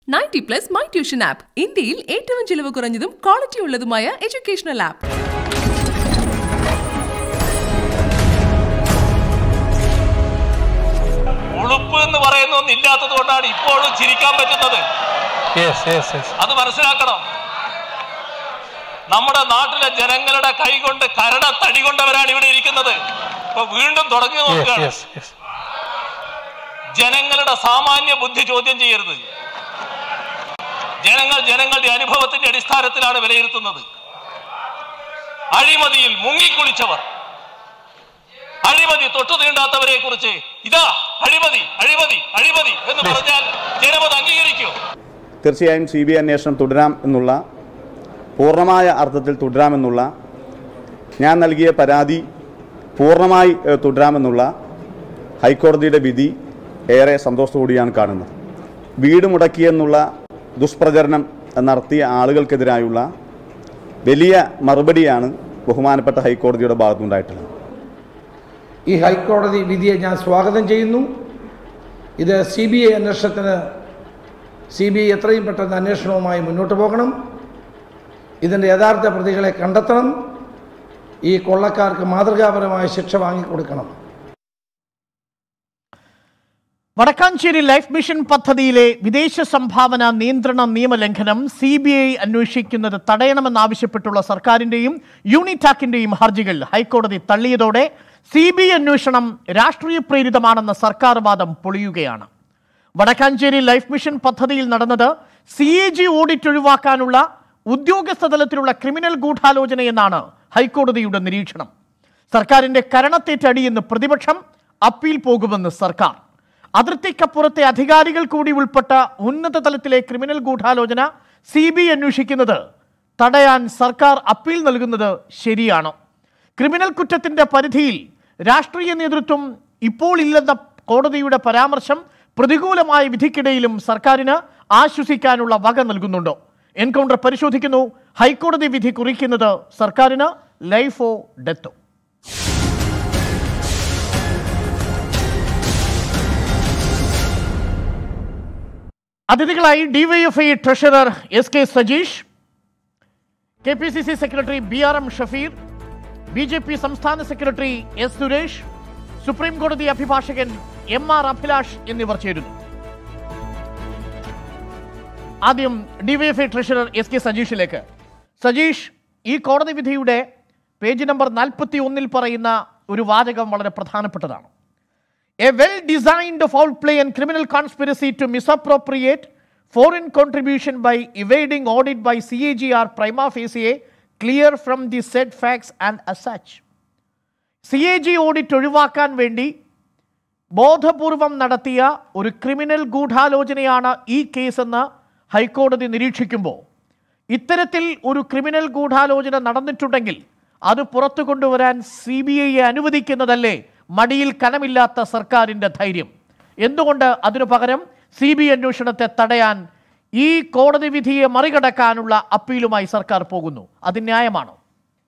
Ninety plus my tuition app ഇന്ത്യയിൽ ഏറ്റവും ചിലവ് കുറഞ്ഞതും ക്വാളിറ്റി ഉള്ളതുമായ എഡ്യൂക്കേഷണൽ ആപ്പ് ഉളുപ്പ് എന്ന് പറയുന്ന ഒന്നും ഇല്ലാത്തത് കൊണ്ടാണ് ഇപ്പോഴും ചിരിക്കാൻ പറ്റുന്നത് യെസ് യെസ് യെസ് അത് മനസ്സിലാക്കണം നമ്മുടെ നാട്ടിലെ ജനങ്ങളുടെ കൈകൊണ്ട് കരട തടി കൊണ്ടവരാണ് ഇവിടെ ഇരിക്കുന്നത് ഇപ്പൊ വീണ്ടും തുടങ്ങി യെസ് നോക്കുകയാണ് യെസ് യെസ് ജനങ്ങളുടെ സാമാന്യ ബുദ്ധി ചോദ്യം ചെയ്യരുത് ജനങ്ങൾ ജനങ്ങളുടെ അനുഭവത്തിന്റെ അടിസ്ഥാനത്തിലാണ് വിലയിരുത്തുന്നത് അഴിമതിയിൽ മുങ്ങിക്കുളിച്ചവർ അഴിമതി തൊട്ടു തീണ്ടാത്തവരെ കുറിച്ച് ഇതാ അഴിമതി അഴിമതി അഴിമതി എന്ന് പറഞ്ഞാൽ ജനമത് അംഗീകരിക്കൂ തീർച്ചയായും സി ബി ഐ അന്വേഷണം തുടരാം എന്നുള്ള പൂർണ്ണമായ അർത്ഥത്തിൽ തുടരാമെന്നുള്ള ഞാൻ നൽകിയ പരാതി പൂർണ്ണമായി ഏഹ്, തുടരാമെന്നുള്ള ഹൈക്കോടതിയുടെ വിധി ഏറെ സന്തോഷത്തോടെയാണ് കാണുന്നത് വീട് മുടക്കിയെന്നുള്ള ദുഷ്പ്രചരണം നടത്തിയ ആളുകൾക്കെതിരായുള്ള വലിയ മറുപടിയാണ് ബഹുമാനപ്പെട്ട ഹൈക്കോടതിയുടെ ഭാഗത്തുനിന്നുണ്ടായിട്ടുള്ളത് ഈ ഹൈക്കോടതി വിധിയെ ഞാൻ സ്വാഗതം ചെയ്യുന്നു ഇത് സി ബി ഐ അന്വേഷണത്തിന് സി ബി ഐ എത്രയും പെട്ടെന്ന് അന്വേഷണവുമായി മുന്നോട്ട് പോകണം ഇതിൻ്റെ യഥാർത്ഥ പ്രതികളെ കണ്ടെത്തണം ഈ കൊള്ളക്കാർക്ക് മാതൃകാപരമായ ശിക്ഷ വാങ്ങിക്കൊടുക്കണം വടക്കാഞ്ചേരി ലൈഫ് മിഷൻ പദ്ധതിയിലെ വിദേശ സംഭാവന നിയന്ത്രണ നിയമലംഘനം സി ബി ഐ അന്വേഷിക്കുന്നത് തടയണമെന്നാവശ്യപ്പെട്ടുള്ള സർക്കാരിന്റെയും യൂണിടാക്കിന്റെയും ഹർജികൾ ഹൈക്കോടതി തള്ളിയതോടെ സി ബി ഐ അന്വേഷണം രാഷ്ട്രീയ പ്രേരിതമാണെന്ന സർക്കാർ വാദം പൊളിയുകയാണ് വടക്കാഞ്ചേരി ലൈഫ് മിഷൻ പദ്ധതിയിൽ നടന്നത് സി എ ജി ഓഡിറ്റ് ഒഴിവാക്കാനുള്ള ഉദ്യോഗസ്ഥ തലത്തിലുള്ള ക്രിമിനൽ ഗൂഢാലോചനയെന്നാണ് ഹൈക്കോടതിയുടെ നിരീക്ഷണം സർക്കാരിന്റെ കരണത്തേറ്റടിയെന്ന് പ്രതിപക്ഷം അപ്പീൽ പോകുമെന്ന് സർക്കാർ അതിർത്തിക്കപ്പുറത്തെ അധികാരികൾ കൂടി ഉൾപ്പെട്ട ഉന്നത തലത്തിലെ ക്രിമിനൽ ഗൂഢാലോചന സി ബി അന്വേഷിക്കുന്നത് തടയാൻ സർക്കാർ അപ്പീൽ നൽകുന്നത് ശരിയാണോ ക്രിമിനൽ കുറ്റത്തിന്റെ പരിധിയിൽ രാഷ്ട്രീയ നേതൃത്വം ഇപ്പോൾ ഇല്ലെന്ന കോടതിയുടെ പരാമർശം പ്രതികൂലമായ വിധിക്കിടയിലും സർക്കാരിന് ആശ്വസിക്കാനുള്ള വക നൽകുന്നുണ്ടോ എൻകൗണ്ടർ പരിശോധിക്കുന്നു ഹൈക്കോടതി വിധി കുറിക്കുന്നത് സർക്കാരിന് ലൈഫോ ഡെത്തോ അതിഥികളായി DYFI treasurer S K Sajeesh K P C C secretary B R M Shafeer B J P സംസ്ഥാന സെക്രട്ടറി എസ് സുരേഷ് സുപ്രീം കോടതി അഭിഭാഷകൻ എം ആർ അഭിലാഷ് എന്നിവർ ചേരുന്നു ആദ്യം ഡിവൈഎഫ്ഐ ട്രഷറർ എസ് കെ സജീഷിലേക്ക് സജീഷ് ഈ കോടതി വിധിയുടെ പേജ് നമ്പർ നാൽപ്പത്തി ഒന്നിൽ പറയുന്ന ഒരു വാചകം വളരെ പ്രധാനപ്പെട്ടതാണ് A well designed foul play and criminal conspiracy to misappropriate foreign contribution by evading audit by CAG are prima facie clear from the said facts and as such. C A G audit ഒഴിവാക്കാൻ വേണ്ടി ബോധപൂർവം നടത്തിയ ഒരു criminal ഗൂഢാലോചനയാണ് ഈ കേസെന്ന് ഹൈക്കോടതി നിരീക്ഷിക്കുമ്പോൾ ഇത്തരത്തിൽ ഒരു ക്രിമിനൽ ഗൂഢാലോചന നടന്നിട്ടുണ്ടെങ്കിൽ അത് പുറത്തു കൊണ്ടുവരാൻ സി ബി ഐയെ അനുവദിക്കുന്നതല്ലേ മടിയിൽ കനമില്ലാത്ത സർക്കാരിൻ്റെ ധൈര്യം എന്തുകൊണ്ട് അതിനു പകരം സി ബി അന്വേഷണത്തെ തടയാൻ ഈ കോടതി വിധിയെ മറികടക്കാനുള്ള അപ്പീലുമായി സർക്കാർ പോകുന്നു അത് ന്യായമാണോ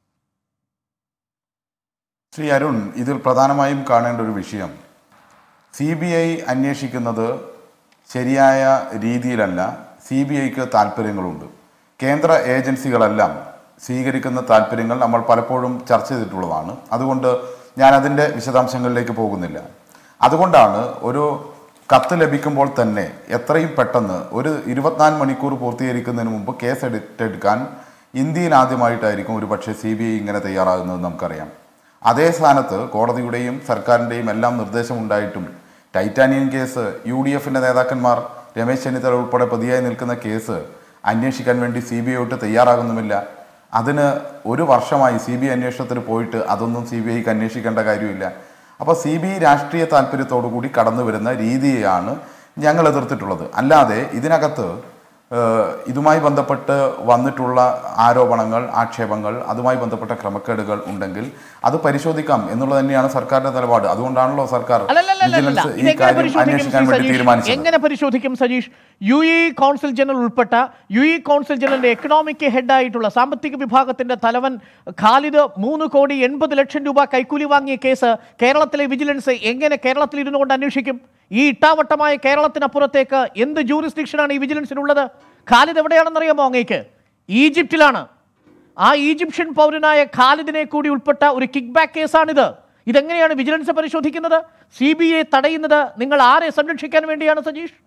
ശ്രീ അരുൺ ഇതിൽ പ്രധാനമായും കാണേണ്ട ഒരു വിഷയം സി ബി ഐ അന്വേഷിക്കുന്നത് ശരിയായ രീതിയിലല്ല സി ബി ഐക്ക് താല്പര്യങ്ങളുണ്ട് കേന്ദ്ര ഏജൻസികളെല്ലാം സ്വീകരിക്കുന്ന താല്പര്യങ്ങൾ നമ്മൾ പലപ്പോഴും ചർച്ച ചെയ്തിട്ടുള്ളതാണ് അതുകൊണ്ട് ഞാൻ അതിൻ്റെ വിശദാംശങ്ങളിലേക്ക് പോകുന്നില്ല അതുകൊണ്ടാണ് ഒരു കത്ത് ലഭിക്കുമ്പോൾ തന്നെ എത്രയും പെട്ടെന്ന് ഒരു ഇരുപത്തിനാല് മണിക്കൂർ പൂർത്തീകരിക്കുന്നതിന് മുമ്പ് കേസ് എടുത്തെടുക്കാൻ ഇന്ത്യയിൽ ആദ്യമായിട്ടായിരിക്കും ഒരു പക്ഷേ സി ബി ഐ ഇങ്ങനെ തയ്യാറാകുന്നത് നമുക്കറിയാം അതേ സ്ഥാനത്ത് കോടതിയുടെയും സർക്കാരിൻ്റെയും എല്ലാം നിർദ്ദേശമുണ്ടായിട്ടും ടൈറ്റാനിയൻ കേസ് യു ഡി എഫിൻ്റെ നേതാക്കന്മാർ രമേശ് ചെന്നിത്തല ഉൾപ്പെടെ പ്രതിയായി നിൽക്കുന്ന കേസ് അന്വേഷിക്കാൻ വേണ്ടി സി ബി ഐയോട്ട് തയ്യാറാകുന്നുമില്ല അതിന് ഒരു വർഷമായി സി ബി ഐ അന്വേഷണത്തിന് പോയിട്ട് അതൊന്നും സി ബി ഐക്ക് അന്വേഷിക്കേണ്ട കാര്യമില്ല അപ്പോൾ സി ബി ഐ രാഷ്ട്രീയ താല്പര്യത്തോടു കൂടി കടന്നു വരുന്ന രീതിയെയാണ് ഞങ്ങൾ എതിർത്തിട്ടുള്ളത് അല്ലാതെ ഇതിനകത്ത് ഏഹ്, ഇതുമായി ബന്ധപ്പെട്ട് വന്നിട്ടുള്ള ആരോപണങ്ങൾ ആക്ഷേപങ്ങൾ അതുമായി ബന്ധപ്പെട്ട ക്രമക്കേടുകൾ ഉണ്ടെങ്കിൽ അത് പരിശോധിക്കാം എന്നുള്ളത് തന്നെയാണ് സർക്കാരിന്റെ നിലപാട് അതുകൊണ്ടാണല്ലോ സർക്കാർ അല്ലല്ലല്ലല്ല. വിജിലൻസ് ഈ ഇതെങ്ങനെ കാര്യം പരിശോധിക്കും അന്വേഷിക്കാൻ ശ്രീ വേണ്ടി സജീഷ്? തീരുമാനിച്ചത് എങ്ങനെ പരിശോധിക്കും Sajeesh U E council general ഉൾപ്പെട്ട യു ഇ കൗൺസിൽ ജനറലിന്റെ എക്കണോമിക് ഹെഡായിട്ടുള്ള സാമ്പത്തിക വിഭാഗത്തിന്റെ തലവൻ ഖാലിദ് മൂന്ന് കോടി എൺപത് ലക്ഷം രൂപ കൈക്കൂലി വാങ്ങിയ കേസ് കേരളത്തിലെ വിജിലൻസ് എങ്ങനെ കേരളത്തിൽ ഇരുന്നു കൊണ്ട് അന്വേഷിക്കും ഈ ഇട്ടാവട്ടമായ കേരളത്തിനപ്പുറത്തേക്ക് എന്ത് ജൂറിസ്ഡിക്ഷനാണ് ഈ വിജിലൻസിനുള്ളത് ഖാലിദ് എവിടെയാണെന്നറിയാമോ അങ്ങേക്ക് ഈജിപ്തിലാണ് ആ ഈജിപ്ഷ്യൻ പൗരനായ ഖാലിദിനെ കൂടി ഉൾപ്പെട്ട ഒരു കിക്ക് ബാക്ക് കേസാണിത് ഇതെങ്ങനെയാണ് വിജിലൻസ് പരിശോധിക്കുന്നത് സി ബി ഐ തടയുന്നത് നിങ്ങൾ ആരെ സംരക്ഷിക്കാൻ വേണ്ടിയാണ് സജീഷ്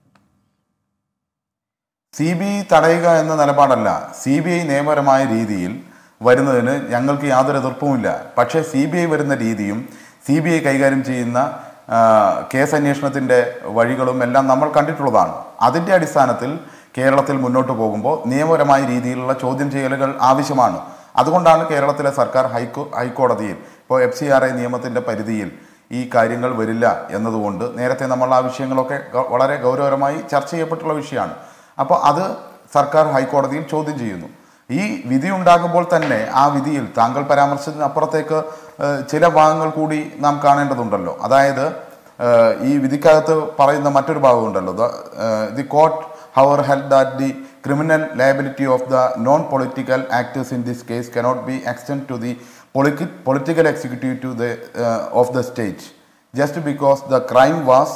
സി ബി ഐ തടയുക എന്ന നിലപാടല്ല സി ബി ഐ നിയമപരമായ രീതിയിൽ വരുന്നതിന് ഞങ്ങൾക്ക് യാതൊരു എതിർപ്പുമില്ല പക്ഷേ സി ബി ഐ വരുന്ന രീതിയും സി ബി ഐ കൈകാര്യം ചെയ്യുന്ന ആ, കേസ് അന്വേഷണത്തിൻ്റെ വഴികളും എല്ലാം നമ്മൾ കണ്ടിട്ടുള്ളതാണ് അതിൻ്റെ അടിസ്ഥാനത്തിൽ കേരളത്തിൽ മുന്നോട്ട് പോകുമ്പോൾ നിയമപരമായ രീതിയിലുള്ള ചോദ്യം ചെയ്യലുകൾ ആവശ്യമാണ് അതുകൊണ്ടാണ് കേരളത്തിലെ സർക്കാർ ഹൈക്കോ ഹൈക്കോടതിയിൽ ഇപ്പോൾ എഫ് സി ആർ ഐ നിയമത്തിൻ്റെ പരിധിയിൽ ഈ കാര്യങ്ങൾ വരില്ല എന്നതുകൊണ്ട് നേരത്തെ നമ്മൾ ആ വിഷയങ്ങളൊക്കെ ഗ- വളരെ ഗൗരവകരമായി ചർച്ച ചെയ്യപ്പെട്ടുള്ള വിഷയമാണ് അപ്പോൾ അത് സർക്കാർ ഹൈക്കോടതിയിൽ ചോദ്യം ചെയ്യുന്നു ഈ വിധി ഉണ്ടാകുമ്പോൾ തന്നെ ആ വിധിയിൽ താങ്കൾ പരാമർശത്തിന് അപ്പുറത്തേക്ക് ഏഹ്, ചില ഭാഗങ്ങൾ കൂടി നാം കാണേണ്ടതുണ്ടല്ലോ അതായത് ഏഹ്, ഈ വിധിക്കകത്ത് പറയുന്ന മറ്റൊരു ഭാഗമുണ്ടല്ലോ the court however held that the criminal liability of the non political actors in this case cannot be extend to the political executive to the of the state just because the crime was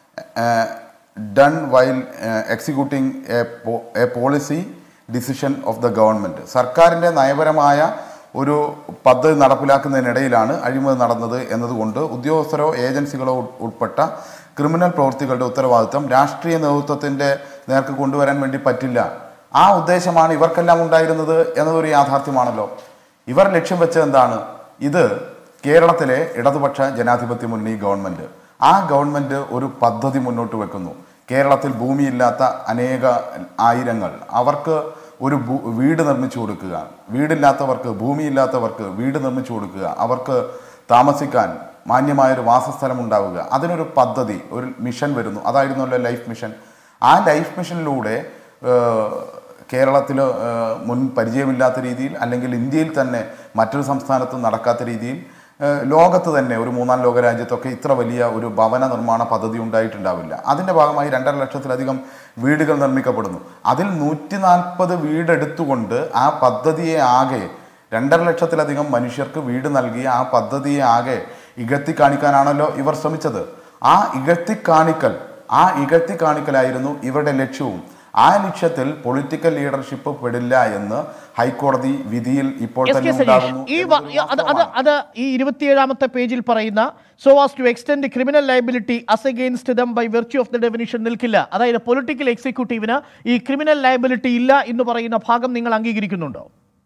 done while executing a policy decision of the government സർക്കാരിൻ്റെ നയപരമായ ഒരു പദ്ധതി നടപ്പിലാക്കുന്നതിനിടയിലാണ് അഴിമതി നടന്നത് എന്നതുകൊണ്ട് ഉദ്യോഗസ്ഥരോ ഏജൻസികളോ ഉൾ- ഉൾപ്പെട്ട criminal പ്രവൃത്തികളുടെ ഉത്തരവാദിത്വം രാഷ്ട്രീയ നേതൃത്വത്തിൻ്റെ നേർക്ക് കൊണ്ടുവരാൻ വേണ്ടി പറ്റില്ല ആ ഉദ്ദേശമാണ് ഇവർക്കെല്ലാം ഉണ്ടായിരുന്നത് എന്നതൊരു യാഥാർത്ഥ്യമാണല്ലോ ഇവർ ലക്ഷ്യം വെച്ചത് എന്താണ് ഇത് കേരളത്തിലെ ഇടതുപക്ഷ ജനാധിപത്യ മുന്നണി ഗവൺമെൻറ് ആ ഗവൺമെൻറ് ഒരു പദ്ധതി മുന്നോട്ട് വെക്കുന്നു കേരളത്തിൽ ഭൂമിയില്ലാത്ത അനേക ആയിരങ്ങൾ അവർക്ക് ഒരു ഭൂ വീട് നിർമ്മിച്ചു കൊടുക്കുക വീടില്ലാത്തവർക്ക് ഭൂമിയില്ലാത്തവർക്ക് വീട് നിർമ്മിച്ചു കൊടുക്കുക അവർക്ക് താമസിക്കാൻ മാന്യമായൊരു വാസസ്ഥലം ഉണ്ടാവുക അതിനൊരു പദ്ധതി ഒരു മിഷൻ വരുന്നു അതായിരുന്നല്ലോ ലൈഫ് മിഷൻ ആ ലൈഫ് മിഷനിലൂടെ കേരളത്തിൽ മുൻ പരിചയമില്ലാത്ത രീതിയിൽ അല്ലെങ്കിൽ ഇന്ത്യയിൽ തന്നെ മറ്റൊരു സംസ്ഥാനത്തും നടക്കാത്ത രീതിയിൽ ഏഹ് ലോകത്ത് തന്നെ ഒരു മൂന്നാം ലോക രാജ്യത്തൊക്കെ ഇത്ര വലിയ ഒരു ഭവന നിർമ്മാണ പദ്ധതി ഉണ്ടായിട്ടുണ്ടാവില്ല അതിൻ്റെ ഭാഗമായി രണ്ടര ലക്ഷത്തിലധികം വീടുകൾ നിർമ്മിക്കപ്പെടുന്നു അതിൽ നൂറ്റി നാൽപ്പത് വീടെടുത്തുകൊണ്ട് ആ പദ്ധതിയെ ആകെ രണ്ടര ലക്ഷത്തിലധികം മനുഷ്യർക്ക് വീട് നൽകിയ ആ പദ്ധതിയെ ആകെ ഇകഴ്ത്തി കാണിക്കാനാണല്ലോ ഇവർ ശ്രമിച്ചത് ആ ഇകഴ്ത്തി കാണിക്കൽ ആ ഇകഴ്ത്തി കാണിക്കലായിരുന്നു ഇവരുടെ ലക്ഷ്യവും ആ ലക്ഷ്യത്തിൽ പൊളിറ്റിക്കൽ ലീഡർഷിപ്പ് പെടില്ല എന്ന് ഹൈക്കോടതി വിധിയിൽ ഇപ്പോൾ എസ് തന്നെ കെ സജീഷ് ഉണ്ടാകുന്നു ഈ വ- എന്നതൊരു അത് അത് വാസ്തവമാണ്. അത് ഈ ഇരുപത്തിയേഴാമത്തെ പേജിൽ പറയുന്ന so was to extend criminal liability as against them by virtue of the definition നിൽക്കില്ല അതായത് പൊളിറ്റിക്കൽ എക്സിക്യൂട്ടീവിന് ഈ ക്രിമിനൽ ലയബിലിറ്റി ഇല്ല എന്ന് പറയുന്ന ഭാഗം നിങ്ങൾ അംഗീകരിക്കുന്നുണ്ടോ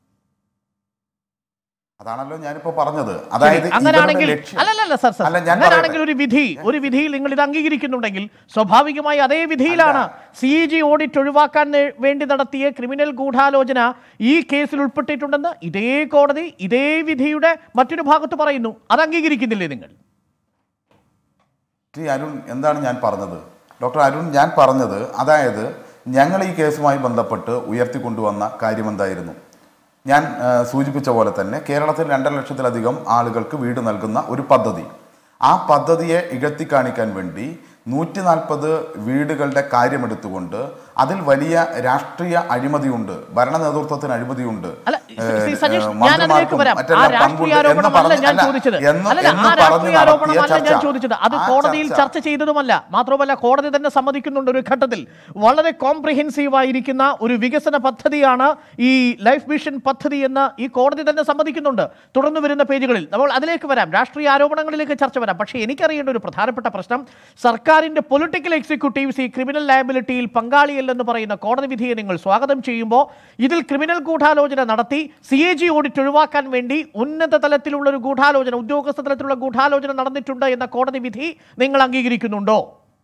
അതാണല്ലോ ഞാനിപ്പോ പറഞ്ഞത് ശരി, അതായത് അങ്ങനാണെങ്കിൽ ഇവരുടെ ലക്ഷ്യം- അല്ലല്ല സർ സർ അല്ല, ഞാൻ അങ്ങനാണെങ്കിൽ പറയട്ടെ. ഒരു വിധി ഒരു വിധിയിൽ നിങ്ങൾ ഇത് അംഗീകരിക്കുന്നുണ്ടെങ്കിൽ സ്വാഭാവികമായി അതേ വിധിയിലാണ് സി ജി ഓഡിറ്റ് ഒഴിവാക്കാൻ നേ- വേണ്ടി നടത്തിയ ക്രിമിനൽ ഗൂഢാലോചന ഈ കേസിൽ ഉൾപ്പെട്ടിട്ടുണ്ടെന്ന് ഇതേ കോടതി ഇതേ വിധിയുടെ മറ്റൊരു ഭാഗത്ത് പറയുന്നു അത് അംഗീകരിക്കുന്നില്ലേ നിങ്ങൾ ശ്രീ അരുൺ എന്താണ് ഞാൻ പറഞ്ഞത് ഡോക്ടർ അരുൺ ഞാൻ പറഞ്ഞത് അതായത് ഞങ്ങൾ ഈ കേസുമായി ബന്ധപ്പെട്ട് ഉയർത്തിക്കൊണ്ടുവന്ന കാര്യം എന്തായിരുന്നു ഞാൻ ആ, സൂചിപ്പിച്ച പോലെ തന്നെ കേരളത്തിൽ രണ്ടര ലക്ഷത്തിലധികം ആളുകൾക്ക് വീട് നൽകുന്ന ഒരു പദ്ധതി ആ പദ്ധതിയെ ഇകഴ്ത്തി കാണിക്കാൻ വേണ്ടി നൂറ്റി നാൽപ്പത് വീടുകളുടെ കാര്യമെടുത്തുകൊണ്ട് അതിൽ വലിയ രാഷ്ട്രീയ അഴിമതിയുണ്ട് ഭരണ നേതൃത്വത്തിന് അഴിമതിയുണ്ട് അല്ല, ശ്രീ ഏഹ്, സജീഷ്, ഏഹ്, ഞാൻ അതിലേക്ക് മന്ത്രിമാർക്കും വരാം. ആ മറ്റെല്ലാം രാഷ്ട്രീയ പങ്കുണ്ട് എന്ന് ആരോപണമല്ല പറഞ്ഞ് ഞാൻ അല്ല, ചോദിച്ചത്. എന്ന് അല്ലല്ല, എന്ന് ആ പറഞ്ഞ് രാഷ്ട്രീയ നടത്തിയ ആരോപണമല്ല ഞാൻ ചർച്ച. ചോദിച്ചത് അത് ആ കോടതിയിൽ ചർച്ച ചർച്ച ചെയ്തതുമല്ല മാത്രമല്ല കോടതി തന്നെ സമ്മതിക്കുന്നുണ്ട് ഒരു ഘട്ടത്തിൽ വളരെ കോംപ്രിഹെൻസീവ് ആയിരിക്കുന്ന ഒരു വികസന പദ്ധതിയാണ് ഈ ലൈഫ് മിഷൻ പദ്ധതി എന്ന് ഈ കോടതി തന്നെ സമ്മതിക്കുന്നുണ്ട് തുടർന്ന് വരുന്ന പേജുകളിൽ നമ്മൾ അതിലേക്ക് വരാം രാഷ്ട്രീയ ആരോപണങ്ങളിലേക്ക് ചർച്ച വരാം പക്ഷേ എനിക്കറിയേണ്ട ഒരു പ്രധാനപ്പെട്ട പ്രശ്നം സർക്കാരിന്റെ പൊളിറ്റിക്കൽ എക്സിക്യൂട്ടീവ്സ് ഈ ക്രിമിനൽ ലയബിലിറ്റിയിൽ പങ്കാളിയല്ലെന്ന് പറയുന്ന കോടതി വിധിയെ നിങ്ങൾ സ്വാഗതം ചെയ്യുമ്പോൾ ഇതിൽ ക്രിമിനൽ ഗൂഢാലോചന നടത്തി സി എ ജി ഓഡിറ്റ് ഒഴിവാക്കാൻ വേണ്ടി ഉന്നത തലത്തിലുള്ള ഒരു ഗൂഢാലോചന ഉദ്യോഗസ്ഥ തലത്തിലുള്ള ഗൂഢാലോചന നടന്നിട്ടുണ്ട് എന്ന കോടതി വിധി നിങ്ങൾ അംഗീകരിക്കുന്നുണ്ടോ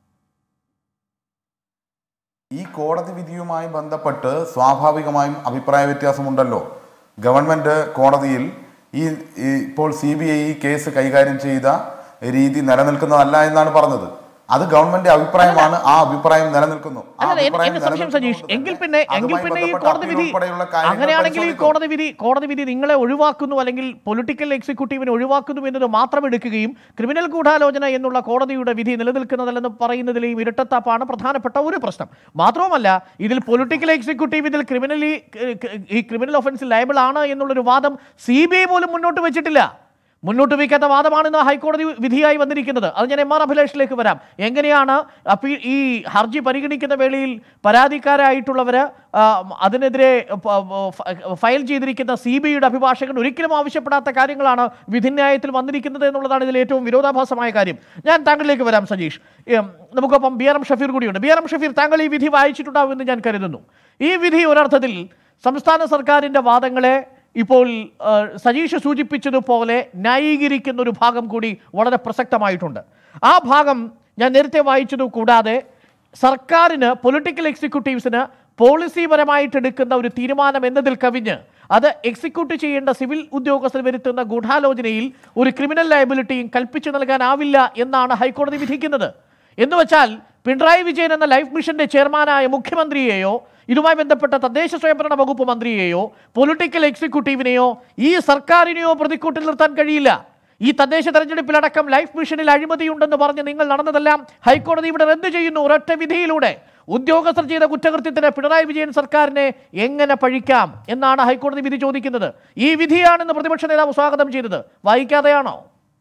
ഈ കോടതി വിധിയുമായി ബന്ധപ്പെട്ട് സ്വാഭാവികമായും അഭിപ്രായ വ്യത്യാസമുണ്ടല്ലോ ഗവൺമെന്റ് കോടതിയിൽ ഈ ഈ ഇപ്പോൾ സി ബി ഐ കേസ് കൈകാര്യം ചെയ്ത രീതി നിലനിൽക്കുന്നതല്ല എന്നാണ് പറഞ്ഞത് അത് ഗവൺമെന്റ് അഭിപ്രായമാണ് ആ അഭിപ്രായം നിലനിൽക്കുന്നു ആ അല്ലല്ല, എൻ- അഭിപ്രായം എന്റെ സംശയം സജീഷ് നിലനിൽക്കുന്നതുകൊണ്ട് എങ്കിൽ തന്നെ പിന്നെ എങ്കിൽ അതുമായി പിന്നെ ഈ ബന്ധപ്പെട്ട കോടതി appeal വിധി ഉൾപ്പെടെയുള്ള കാര്യങ്ങൾ അങ്ങനെയാണെങ്കിൽ ഈ പരിശോധിക്കും. കോടതി വിധി കോടതി വിധി നിങ്ങളെ ഒഴിവാക്കുന്നു അല്ലെങ്കിൽ പൊളിറ്റിക്കൽ എക്സിക്യൂട്ടീവിനെ ഒഴിവാക്കുന്നു എന്നത് മാത്രം എടുക്കുകയും ക്രിമിനൽ ഗൂഢാലോചന എന്നുള്ള കോടതിയുടെ വിധി നിലനിൽക്കുന്നതല്ലെന്ന് പറയുന്നതിലെയും ഇരട്ടത്താപ്പാണ് പ്രധാനപ്പെട്ട ഒരു പ്രശ്നം മാത്രവുമല്ല ഇതിൽ പൊളിറ്റിക്കൽ എക്സിക്യൂട്ടീവ് ഇതിൽ ക്രിമിനലി ഈ ക്രിമിനൽ ഒഫൻസിൽ ലയബിൾ ആണ് എന്നുള്ളൊരു വാദം സി ബി ഐ പോലും മുന്നോട്ട് വെച്ചിട്ടില്ല മുന്നോട്ട് വയ്ക്കാത്ത വാദമാണ് ഇന്ന് ഹൈക്കോടതി വിധിയായി വന്നിരിക്കുന്നത് അത് ഞാൻ എം ആർ അഭിലാഷിലേക്ക് വരാം എങ്ങനെയാണ് അപ്പീൽ ഈ ഹർജി പരിഗണിക്കുന്ന വേളയിൽ പരാതിക്കാരായിട്ടുള്ളവർ അതിനെതിരെ പ- ഫ- ഫയൽ ചെയ്തിരിക്കുന്ന സി ബി ഐയുടെ അഭിഭാഷകൻ ഒരിക്കലും ആവശ്യപ്പെടാത്ത കാര്യങ്ങളാണ് വിധിന്യായത്തിൽ വന്നിരിക്കുന്നത് എന്നുള്ളതാണ് ഇതിൽ ഏറ്റവും വിരോധാഭാസമായ കാര്യം ഞാൻ താങ്കളിലേക്ക് വരാം സജീഷ് ഏം, നമുക്കൊപ്പം ബി ആർ എം ഷഫീർ കൂടിയുണ്ട് ബി ആർ എം ഷഫീർ താങ്കൾ ഈ വിധി വായിച്ചിട്ടുണ്ടാവുമെന്ന് ഞാൻ കരുതുന്നു ഈ വിധി ഒരർത്ഥത്തിൽ സംസ്ഥാന സർക്കാരിൻ്റെ വാദങ്ങളെ ഇപ്പോൾ ആ, സജീഷ് സൂചിപ്പിച്ചതുപോലെ ന്യായീകരിക്കുന്ന ഒരു ഭാഗം കൂടി വളരെ പ്രസക്തമായിട്ടുണ്ട് ആ ഭാഗം ഞാൻ നേരത്തെ വായിച്ചത് കൂടാതെ സർക്കാരിന് പൊളിറ്റിക്കൽ എക്സിക്യൂട്ടീവ്സിന് പോളിസിപരമായിട്ട് എടുക്കുന്ന ഒരു തീരുമാനം എന്നതിൽ കവിഞ്ഞ് അത് എക്സിക്യൂട്ട് ചെയ്യേണ്ട സിവിൽ ഉദ്യോഗസ്ഥർ വരുത്തുന്ന ഗൂഢാലോചനയിൽ ഒരു ക്രിമിനൽ ലയബിലിറ്റിയും കൽപ്പിച്ചു നൽകാനാവില്ല എന്നാണ് ഹൈക്കോടതി വിധിക്കുന്നത് എന്ന് വെച്ചാൽ പിണറായി വിജയൻ എന്ന ലൈഫ് മിഷന്റെ ചെയർമാനായ മുഖ്യമന്ത്രിയെയോ ഇതുമായി ബന്ധപ്പെട്ട തദ്ദേശ സ്വയംഭരണ വകുപ്പ് മന്ത്രിയെയോ പൊളിറ്റിക്കൽ എക്സിക്യൂട്ടീവിനെയോ ഈ സർക്കാരിനെയോ പ്രതിക്കൂട്ടിൽ നിർത്താൻ കഴിയില്ല ഈ തദ്ദേശ തെരഞ്ഞെടുപ്പിലടക്കം ലൈഫ് മിഷനിൽ അഴിമതിയുണ്ടെന്ന് പറഞ്ഞ് നിങ്ങൾ നടന്നതെല്ലാം ഹൈക്കോടതി ഇവിടെ റദ്ദ് ചെയ്യുന്നു ഒരൊറ്റ വിധിയിലൂടെ ഉദ്യോഗസ്ഥർ ചെയ്ത കുറ്റകൃത്യത്തിന് പിണറായി വിജയൻ സർക്കാരിനെ എങ്ങനെ പഴിക്കാം എന്നാണ് ഹൈക്കോടതി വിധി ചോദിക്കുന്നത് ഈ വിധിയാണെന്ന് പ്രതിപക്ഷ നേതാവ് സ്വാഗതം ചെയ്തത് വായിക്കാതെയാണോ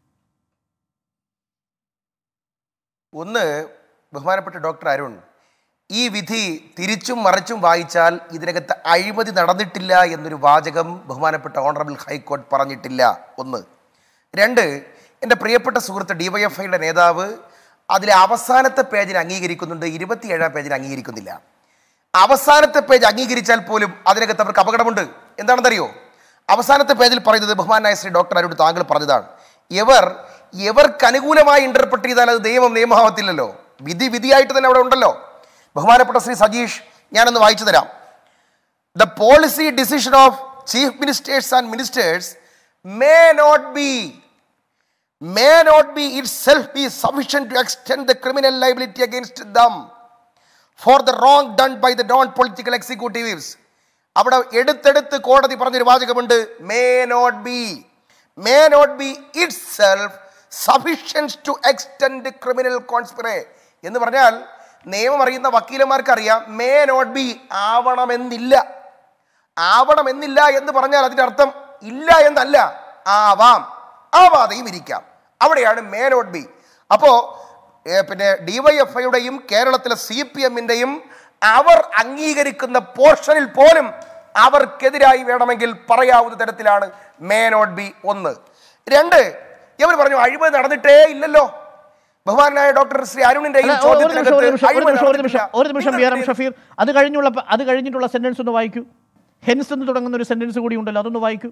ഒന്ന് ബഹുമാനപ്പെട്ട ഡോക്ടർ അരുൺ ഈ വിധി തിരിച്ചും മറിച്ചും വായിച്ചാൽ ഇതിനകത്ത് അഴിമതി നടന്നിട്ടില്ല എന്നൊരു വാചകം ബഹുമാനപ്പെട്ട ഓണറബിൾ ഹൈക്കോടതി പറഞ്ഞിട്ടില്ല ഒന്ന് രണ്ട് എൻ്റെ പ്രിയപ്പെട്ട സുഹൃത്ത് ഡിവൈഎഫ്ഐയുടെ നേതാവ് അതിലെ അവസാനത്തെ പേജിൽ അംഗീകരിക്കുന്നുണ്ട് ഇരുപത്തിയേഴാം പേജിൽ അംഗീകരിക്കുന്നില്ല അവസാനത്തെ പേജ് അംഗീകരിച്ചാൽ പോലും അതിനകത്ത് അവർക്ക് അപകടമുണ്ട് എന്താണെന്നറിയോ അവസാനത്തെ പേജിൽ പറയുന്നത് ബഹുമാനായ ശ്രീ ഡോക്ടർ അരുൺ താങ്കൾ പറഞ്ഞതാണ് ഇവർ ഇവർക്ക് അനുകൂലമായി ഇന്റർപ്രറ്റ് ചെയ്താൽ അത് നിയമം നിയമമാവത്തില്ലല്ലോ വിധി വിധിയായിട്ട് തന്നെ അവിടെ ഉണ്ടല്ലോ ബഹുമാനപ്പെട്ട ശ്രീ സജീഷ് ഞാനൊന്ന് വായിച്ചു തരാം the policy decision of chief ministers and ministers may not be may not be itself be sufficient to extend the criminal liability against them for the wrong done by the non political executives അവിടെ എടുത്തെടുത്ത് കോടതി പറഞ്ഞൊരു വാചകമുണ്ട് may not be may not be itself sufficient to extend criminal conspiracy എന്ന് പറഞ്ഞാൽ നിയമം അറിയുന്ന വക്കീലന്മാർക്ക് അറിയാം മേ നോട്ട് ബി ആവണമെന്നില്ല ആവണമെന്നില്ല എന്ന് പറഞ്ഞാൽ അതിന്റെ അർത്ഥം ഇല്ല എന്നല്ല ആവാം ആവാതെയും ഇരിക്കാം അവിടെയാണ് മേ നോട്ട് ബി അപ്പോ ഏ, പിന്നെ ഡിവൈഎഫ്ഐയുടെയും കേരളത്തിലെ സി പി എമ്മിന്റെയും അവർ അംഗീകരിക്കുന്ന പോർഷനിൽ പോലും അവർക്കെതിരായി വേണമെങ്കിൽ പറയാവുന്ന തരത്തിലാണ് മേ നോട്ട് ബി ഒന്ന് രണ്ട് ഇവർ പറഞ്ഞു അഴിമതി നടന്നിട്ടേ ഇല്ലല്ലോ ബഹുമാനായ ഡോക്ടർ ശ്രീ അരുണിന്റെയും അല്ല, ഒരു നിമിഷം, ഒരു നിമിഷം, ഒരു അഴിമതി നിമിഷം, ഒരു നിമിഷം, നടന്നിട്ടില്ല. ഒരു നിമിഷം ബി ആർ എം ഇന്ന് ഷഫീർ അത് കഴിഞ്ഞുള്ള അത് കഴിഞ്ഞിട്ടുള്ള സെന്റൻസ് ഒന്ന് വായിക്കൂ ഹെൻസ് എന്ന് തുടങ്ങുന്ന ഒരു സെന്റൻസ് കൂടി ഉണ്ടല്ലോ അതൊന്ന് വായിക്കൂ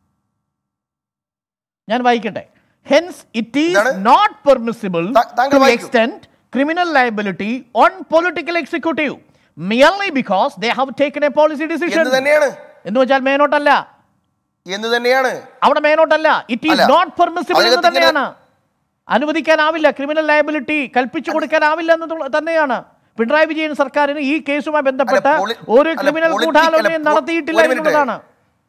ഞാൻ വായിക്കട്ടെ ഹെൻസ് ഇറ്റ് ഈസ് എന്താണ്? നോട്ട് പെർമിസിബിൾ താ- താങ്കൾ ടു വായിക്കൂ. Extend criminal liability on political executive merely because they have taken a policy decision എന്ന് തന്നെയാണ് എന്ന് വെച്ചാൽ മേനോട്ടല്ല എന്ന് തന്നെയാണ് അവിടെ മേനോട്ടല്ല ഇറ്റ് ഈസ് അല്ല. നോട്ട് പെർമിസിബിൾ എന്ന് അതിനകത്ത് ഇങ്ങനെ- തന്നെയാണ് അനുവദിക്കാനാവില്ല ക്രിമിനൽ ലയബിലിറ്റി കൽപ്പിച്ചു കൊടുക്കാനാവില്ല എന്ന് തന്നെയാണ് പിണറായി വിജയൻ സർക്കാരിന് ഈ കേസുമായി ബന്ധപ്പെട്ട് അല്ല, പൊളി- ഒരു അല്ല, ക്രിമിനൽ പൊളിറ്റിക്കൽ- ഗൂഢാലോചനയും പൊ- നടത്തിയിട്ടില്ല ഒരു മിനിറ്റ്. എന്നുള്ളതാണ്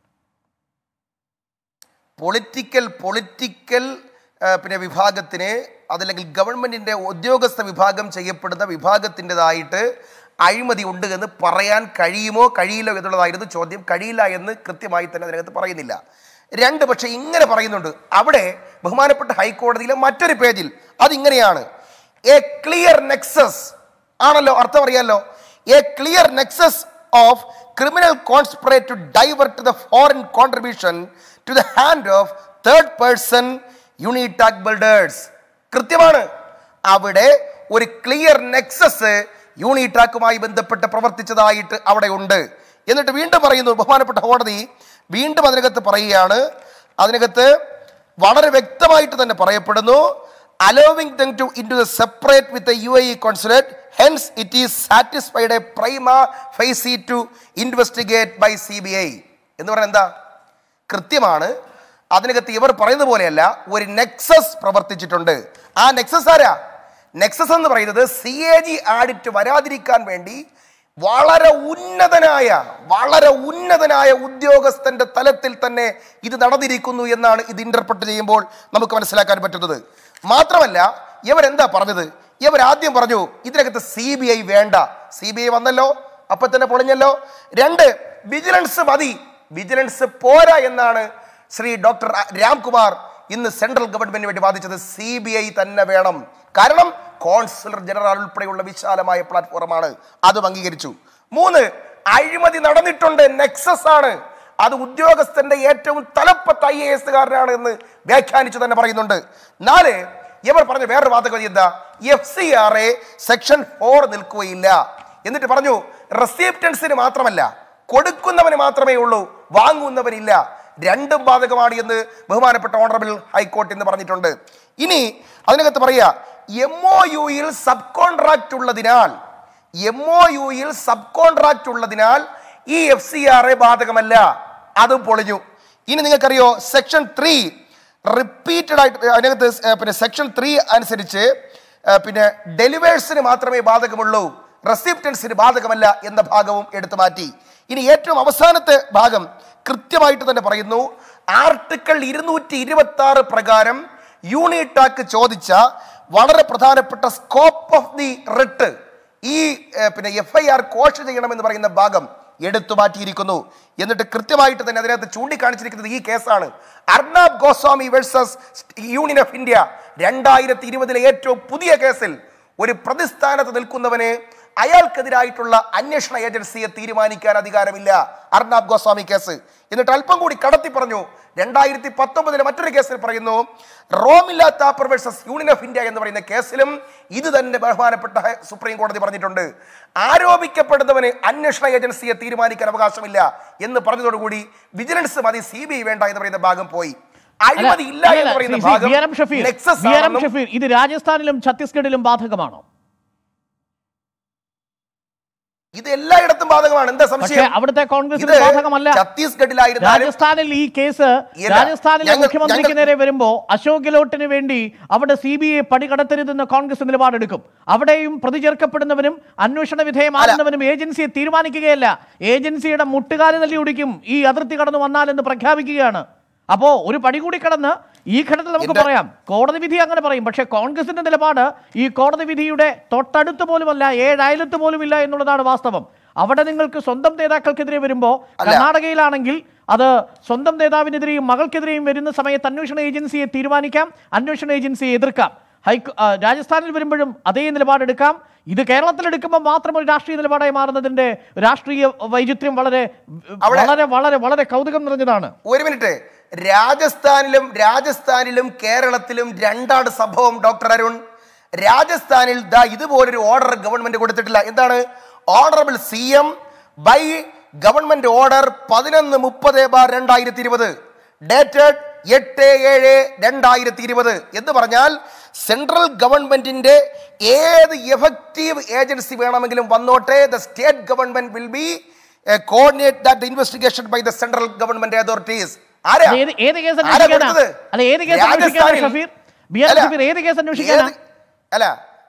പൊളിറ്റിക്കൽ പൊളിറ്റിക്കൽ ആ, പിന്നെ വിഭാഗത്തിന് അതല്ലെങ്കിൽ ഗവൺമെന്റിന്റെ ഉദ്യോഗസ്ഥ വിഭാഗം ചെയ്യപ്പെടുന്ന വിഭാഗത്തിൻ്റെതായിട്ട് അഴിമതി ഉണ്ട് എന്ന് പറയാൻ കഴിയുമോ കഴിയില്ലോ എന്നുള്ളതായിരുന്നു ചോദ്യം കഴിയില്ല എന്ന് കൃത്യമായി തന്നെ അതിനകത്ത് പറയുന്നില്ല രണ്ട് പക്ഷേ ഇങ്ങനെ പറയുന്നുണ്ട് അവിടെ ബഹുമാനപ്പെട്ട ഹൈക്കോടതിയിലെ മറ്റൊരു പേജിൽ അതിങ്ങനെയാണ് എ ക്ലിയർ നെക്സസ് ആണല്ലോ അർത്ഥം അറിയാലോ a clear nexus of criminal conspiracy to divert the foreign contribution to the hand of third person Unitac builders കൃത്യമാണ് അവിടെ ഒരു ക്ലിയർ നെക്സസ് യൂണിടാക്കുമായി ബന്ധപ്പെട്ട് പ്രവർത്തിച്ചതായിട്ട് അവിടെ ഉണ്ട് എന്നിട്ട് വീണ്ടും പറയുന്നു ബഹുമാനപ്പെട്ട കോടതി വീണ്ടും അതിനകത്ത് പറയുകയാണ് അതിനകത്ത് വളരെ വ്യക്തമായിട്ട് തന്നെ പറയപ്പെടുന്നു allowing them to into the separate with the UAE consulate hence it is satisfied a prima facie to investigate by CBI എന്ന് പറഞ്ഞാൽ എന്താ കൃത്യമാണ് അതിനകത്ത് ഇവർ പറയുന്ന പോലെയല്ല ഒരു നെക്സസ് പ്രവർത്തിച്ചിട്ടുണ്ട് ആ നെക്സസ് ആരാ നെക്സസ് എന്ന് പറയുന്നത് സി എ ജി ആഡിറ്റ് വരാതിരിക്കാൻ വേണ്ടി വളരെ ഉന്നതനായ വളരെ ഉന്നതനായ ഉദ്യോഗസ്ഥന്റെ തലത്തിൽ തന്നെ ഇത് നടന്നിരിക്കുന്നു എന്നാണ് ഇത് ഇന്റർപ്രറ്റ് ചെയ്യുമ്പോൾ നമുക്ക് മനസ്സിലാക്കാൻ പറ്റുന്നത് മാത്രമല്ല ഇവരെന്താ പറഞ്ഞത് ഇവർ ആദ്യം പറഞ്ഞു ഇതിനകത്ത് സി ബി ഐ വേണ്ട സി ബി ഐ വന്നല്ലോ അപ്പൊ തന്നെ പൊളിഞ്ഞല്ലോ രണ്ട് വിജിലൻസ് മതി വിജിലൻസ് പോരാ എന്നാണ് ശ്രീ ഡോക്ടർ രാംകുമാർ ഇന്ന് സെൻട്രൽ ഗവൺമെന്റിന് വേണ്ടി വാദിച്ചത് സി ബി ഐ തന്നെ വേണം കാരണം കോൺസുലർ ജനറൽ ഉൾപ്പെടെയുള്ള വിശാലമായ പ്ലാറ്റ്ഫോമാണ് അതും അംഗീകരിച്ചു മൂന്ന് അഴിമതി നടന്നിട്ടുണ്ട് നെക്സസ് ആണ് അത് ഉദ്യോഗസ്ഥന്റെ ഏറ്റവും തലപ്പത്ത് ഐ എ എസുകാരനാണ് എന്ന് വ്യാഖ്യാനിച്ചു തന്നെ പറയുന്നുണ്ട് നാല് ഇവർ പറഞ്ഞ വേറൊരു വാദഗതി എന്താ F C R A section four നിൽക്കുകയില്ല എന്നിട്ട് പറഞ്ഞു റെസിപ്റ്റൻസിന് മാത്രമല്ല കൊടുക്കുന്നവന് മാത്രമേ ഉള്ളൂ വാങ്ങുന്നവനില്ല രണ്ടും ബാധകമാണ് എന്ന് ബഹുമാനപ്പെട്ട ഓണറബിൾ ഹൈക്കോടതി എന്ന് പറഞ്ഞിട്ടുണ്ട് ഇനി അതിനകത്ത് പറയാ എം ഒ യുയിൽ സബ് കോൺട്രാക്ട് ഉള്ളതിനാൽ എം ഒ യുയിൽ സബ് കോൺട്രാക്ട് ഉള്ളതിനാൽ ഈ എഫ് സി ആർ എ ബാധകമല്ല അതും പൊളിഞ്ഞു ഇനി നിങ്ങൾക്കറിയോ സെക്ഷൻ ത്രീ റിപ്പീറ്റഡ് ആയിട്ട് അതിനകത്ത് സ്- ഏ, പിന്നെ സെക്ഷൻ ത്രീ അനുസരിച്ച് ഏ, പിന്നെ ഡെലിവേഴ്സിന് മാത്രമേ ബാധകമുള്ളൂ റെസിപ്റ്റൻസിന് ബാധകമല്ല എന്ന ഭാഗവും എടുത്തു മാറ്റി ഇനി ഏറ്റവും അവസാനത്തെ ഭാഗം കൃത്യമായിട്ട് തന്നെ പറയുന്നു ആർട്ടിക്കിൾ ഇരുന്നൂറ്റി ഇരുപത്തി ആറ് പ്രകാരം യൂണിടാക്ക് ചോദിച്ച വളരെ പ്രധാനപ്പെട്ട സ്കോപ്പ് ഓഫ് ദി റിട്ട് ഈ ഏ, പിന്നെ എഫ് ഐ ആർ കോഷ് ചെയ്യണമെന്ന് പറയുന്ന ഭാഗം എടുത്തു മാറ്റിയിരിക്കുന്നു എന്നിട്ട് കൃത്യമായിട്ട് തന്നെ അതിനകത്ത് ചൂണ്ടിക്കാണിച്ചിരിക്കുന്നത് ഈ കേസാണ് Arnab Goswami versus union of India രണ്ടായിരത്തി ഇരുപതിലെ ഏറ്റവും പുതിയ കേസിൽ ഒരു പ്രതിസ്ഥാനത്ത് നിൽക്കുന്നവന് അയാൾക്കെതിരായിട്ടുള്ള അന്വേഷണ ഏജൻസിയെ തീരുമാനിക്കാൻ അധികാരമില്ല അർണാബ് ഗോസ്വാമി കേസ് എന്നിട്ട് അല്പം കൂടി കടത്തി പറഞ്ഞു രണ്ടായിരത്തി പത്തൊമ്പതിലെ മറ്റൊരു കേസിൽ പറയുന്നു Romila Thapar versus union of India എന്ന് പറയുന്ന കേസിലും ഇത് തന്നെ ബഹുമാനപ്പെട്ട ഹൈ- സുപ്രീം കോടതി പറഞ്ഞിട്ടുണ്ട് ആരോപിക്കപ്പെടുന്നവന് അന്വേഷണ ഏജൻസിയെ തീരുമാനിക്കാൻ അവകാശമില്ല എന്ന് പറഞ്ഞതോടുകൂടി വിജിലൻസ് മതി സി ബി ഐ വേണ്ട എന്ന് പറയുന്ന ഭാഗം പോയി അഴിമതി ഇല്ല അല്ല, എന്ന് പറയുന്ന ശ്രീ- ശ്രീ ഭാഗം B R M Shafeer nexus B R M ആണെന്നും ഷഫീർ ഇത് രാജസ്ഥാനിലും ഛത്തീസ്ഗഡിലും ബാധകമാണോ ഇത് എല്ലായിടത്തും ബാധകമാണ് എന്താ പക്ഷേ സംശയം അവിടുത്തെ കോൺഗ്രസിന് ഇത് ബാധകമല്ല ഛത്തീസ്ഗഡിലായിരുന്നാലും രാജസ്ഥാനിൽ ഈ കേസ് ഇല്ല. രാജസ്ഥാനിലെ ഞങ്ങൾ- മുഖ്യമന്ത്രിക്ക് ഞങ്ങൾ- നേരെ വരുമ്പോ അശോക് ഗെഹ്ലോട്ടിന് വേണ്ടി അവിടെ സി ബി ഐ പടികടത്തരുതെന്ന് കോൺഗ്രസ് നിലപാടെടുക്കും അവിടെയും പ്രതി ചേർക്കപ്പെടുന്നവരും അന്വേഷണ വിധേയമാകുന്നവനും ഏജൻസിയെ തീരുമാനിക്കുകയല്ല ഏജൻസിയുടെ മുട്ടുകാല് തല്ലി ഒടിക്കും ഈ അതിർത്തി കടന്നു വന്നാലെന്ന് പ്രഖ്യാപിക്കുകയാണ് അപ്പോ ഒരു പടി കൂടി കടന്ന് ഈ ഘട്ടത്തിൽ നമുക്ക് എന്റെ- പറയാം കോടതി വിധി അങ്ങനെ പറയും പക്ഷേ കോൺഗ്രസിന്റെ നിലപാട് ഈ കോടതി വിധിയുടെ തൊട്ടടുത്ത് പോലുമല്ല ഏഴയലത്ത് പോലുമില്ല എന്നുള്ളതാണ് വാസ്തവം അവിടെ നിങ്ങൾക്ക് സ്വന്തം നേതാക്കൾക്കെതിരെ വരുമ്പോൾ കർണാടകയിലാണെങ്കിൽ അത് സ്വന്തം നേതാവിനെതിരെയും മകൾക്കെതിരെയും വരുന്ന സമയത്ത് അന്വേഷണ ഏജൻസിയെ തീരുമാനിക്കാം അന്വേഷണ ഏജൻസിയെ എതിർക്കാം ഹൈക്കോ ആ, രാജസ്ഥാനിൽ വരുമ്പോഴും അതേ നിലപാടെടുക്കാം ഇത് കേരളത്തിൽ എടുക്കുമ്പോൾ മാത്രം ഒരു രാഷ്ട്രീയ നിലപാടായി മാറുന്നതിന്റെ രാഷ്ട്രീയ വൈചിത്ര്യം വളരെ അവിടെ- വളരെ വളരെ വളരെ കൗതുകം നിറഞ്ഞതാണ് ഒരു മിനിറ്റ് രാജസ്ഥാനിലും രാജസ്ഥാനിലും കേരളത്തിലും രണ്ടാണ് സംഭവം ഡോക്ടർ അരുൺ രാജസ്ഥാനിൽ ദാ ഇതുപോലൊരു ഓർഡർ ഗവൺമെന്റ് കൊടുത്തിട്ടില്ല എന്താണ് honourable C M by government order പതിനൊന്ന് മുപ്പത് ബാർ രണ്ടായിരത്തി ഇരുപത് ഡേറ്റഡ് എട്ട് ഏഴ് രണ്ടായിരത്തി ഇരുപത് എന്ന് പറഞ്ഞാൽ സെൻട്രൽ ഗവൺമെന്റിന്റെ ഏത് എഫക്റ്റീവ് ഏജൻസി വേണമെങ്കിലും വന്നോട്ടെ the state government will be coordinate that investigation by the central government authorities ആരാ ഏത് ഏത് കേസ് ആരാ അന്വേഷിക്കാനാ കൊടുത്തത്? അല്ല ഏത് കേസ് അന്വേഷിക്കാനാ രാജസ്ഥാനിൽ- ഷഫീർ ബി ആർ അല്ല, ഷഫീർ ഏത് കേസ് അന്വേഷിക്കാനാ ഏത്- അല്ല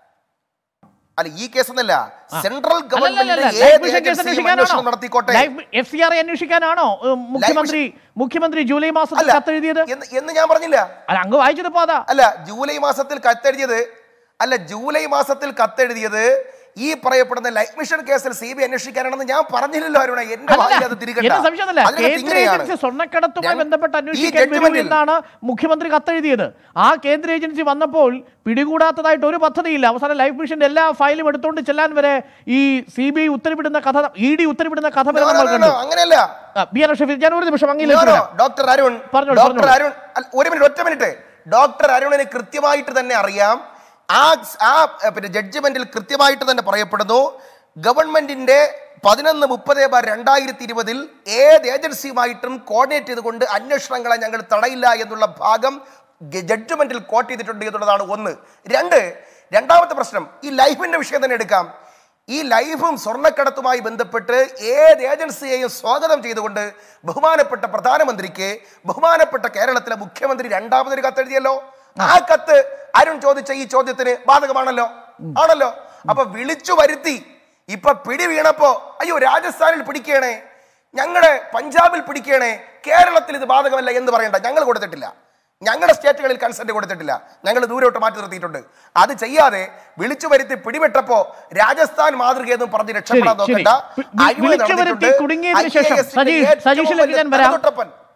അല്ല ഈ കേസ് ഒന്നല്ല സെൻട്രൽ അല്ലല്ലല്ല, ഗവൺമെന്റ് ലൈഫ് ഏത് മിഷൻ കേസ് ഏജൻസിയും അന്വേഷിക്കാനാണോ അന്വേഷണം നടത്തിക്കോട്ടെ ലൈഫ് എഫ് സി ആർ അന്വേഷിക്കാനാണോ ഉം, മുഖ്യമന്ത്രി മുഖ്യമന്ത്രി ജൂലൈ മാസത്തിൽ അല്ല കത്തെഴുതിയത് എന്ന് എന്ന് ഞാൻ പറഞ്ഞില്ല അല്ല അങ്ങ് വായിച്ചത് ഇപ്പോ അതാ അല്ല ജൂലൈ മാസത്തിൽ കത്തെഴുതിയത് അല്ല ജൂലൈ മാസത്തിൽ കത്തെഴുതിയത് ഈ പറയപ്പെടുന്ന ലൈഫ് മിഷൻ കേസിൽ സി ബി അന്വേഷിക്കാനാണെന്ന് ഞാൻ പറഞ്ഞില്ലല്ലോ അരുണ എന്റെ അല്ല, വായിൽ അത് തിരികണ്ട എന്നെ സംശയമല്ല അതിനകത്ത് കേന്ദ്ര ഇങ്ങനെയാണ്. ഏജൻസി സ്വർണ്ണക്കടത്തുമായി ഞാൻ- ബന്ധപ്പെട്ട് ഈ അന്വേഷിക്കാൻ വരൂ judgment ൽ- എന്നാണ് മുഖ്യമന്ത്രി കത്തെഴുതിയത് ആ കേന്ദ്ര ഏജൻസി വന്നപ്പോൾ പിടികൂടാത്തതായിട്ട് ഒരു പദ്ധതിയില്ല അവസാനം ലൈഫ് മിഷന്റെ എല്ലാ ഫയലും എടുത്തുകൊണ്ട് ചെല്ലാൻ വരെ ഈ സി ബി ഐ ഉത്തരവിടുന്ന കഥ ഇ ഡി ഉത്തരവിടുന്ന കഥ വരെ No, no, നമ്മൾ no, കണ്ടു no, അങ്ങനെയല്ല ആ, ബി ആർ ഷഫീർ ഞാൻ ഒരു നിമിഷം No, അങ്ങിലേക്ക് no, വരാം. ഡോക്ടർ അരുൺ പറഞ്ഞോളൂ, ഡോക്ടർ പറഞ്ഞോളൂ. അരുൺ അല്ല, ഒരു മിനിറ്റ് ഒറ്റ മിനിറ്റ് ഡോക്ടർ അരുണിന് കൃത്യമായിട്ട് തന്നെ അറിയാം ആ ആ എ, പിന്നെ ജഡ്ജ്മെന്റിൽ കൃത്യമായിട്ട് തന്നെ പറയപ്പെടുന്നു ഗവൺമെന്റിന്റെ പതിനൊന്ന് മുപ്പത് ബാർ രണ്ടായിരത്തി ഇരുപതിൽ ഏത് ഏജൻസിയുമായിട്ടും കോർഡിനേറ്റ് ചെയ്തുകൊണ്ട് അന്വേഷണങ്ങളെ ഞങ്ങൾ തടയില്ല എന്നുള്ള ഭാഗം ജഡ്ജ്മെന്റിൽ കോട്ട് ചെയ്തിട്ടുണ്ട് എന്നുള്ളതാണ് ഒന്ന് രണ്ട് രണ്ടാമത്തെ പ്രശ്നം ഈ ലൈഫിന്റെ വിഷയം തന്നെ എടുക്കാം ഈ ലൈഫും സ്വർണ്ണക്കടത്തുമായി ബന്ധപ്പെട്ട് ഏത് ഏജൻസിയെയും സ്വാഗതം ചെയ്തുകൊണ്ട് ബഹുമാനപ്പെട്ട പ്രധാനമന്ത്രിക്ക് ബഹുമാനപ്പെട്ട കേരളത്തിലെ മുഖ്യമന്ത്രി രണ്ടാമതൊരു കത്തെഴുതിയല്ലോ ആ കത്ത് അരുൺ ചോദിച്ച ഈ ചോദ്യത്തിന് ബാധകമാണല്ലോ ആണല്ലോ അപ്പൊ വിളിച്ചു വരുത്തി ഇപ്പൊ പിടി വീണപ്പോ അയ്യോ രാജസ്ഥാനിൽ പിടിക്കണേ ഞങ്ങളുടെ പഞ്ചാബിൽ പിടിക്കണേ കേരളത്തിൽ ഇത് ബാധകമല്ല എന്ന് പറയണ്ട ഞങ്ങൾ കൊടുത്തിട്ടില്ല ഞങ്ങളുടെ സ്റ്റേറ്റുകളിൽ കൺസെന്റ് കൊടുത്തിട്ടില്ല ഞങ്ങൾ ദൂരോട്ട് മാറ്റി നിർത്തിയിട്ടുണ്ട് അത് ചെയ്യാതെ വിളിച്ചു വരുത്തി പിടിപെട്ടപ്പോ രാജസ്ഥാൻ മാതൃകയെന്നും പറഞ്ഞ് രക്ഷപ്പെടാൻ ശരി, ശരി. നോക്കണ്ട വി- വി- അഴിമതി വിളിച്ചു വരുത്തി നടന്നിട്ടുണ്ട്. കുടുങ്ങിയതിന് IAS ശേഷം ന്റെ സജീഷ് ഏറ്റവും സജീഷിലേക്ക് വലിയ ഞാൻ വരാം തലതൊട്ടപ്പൻ.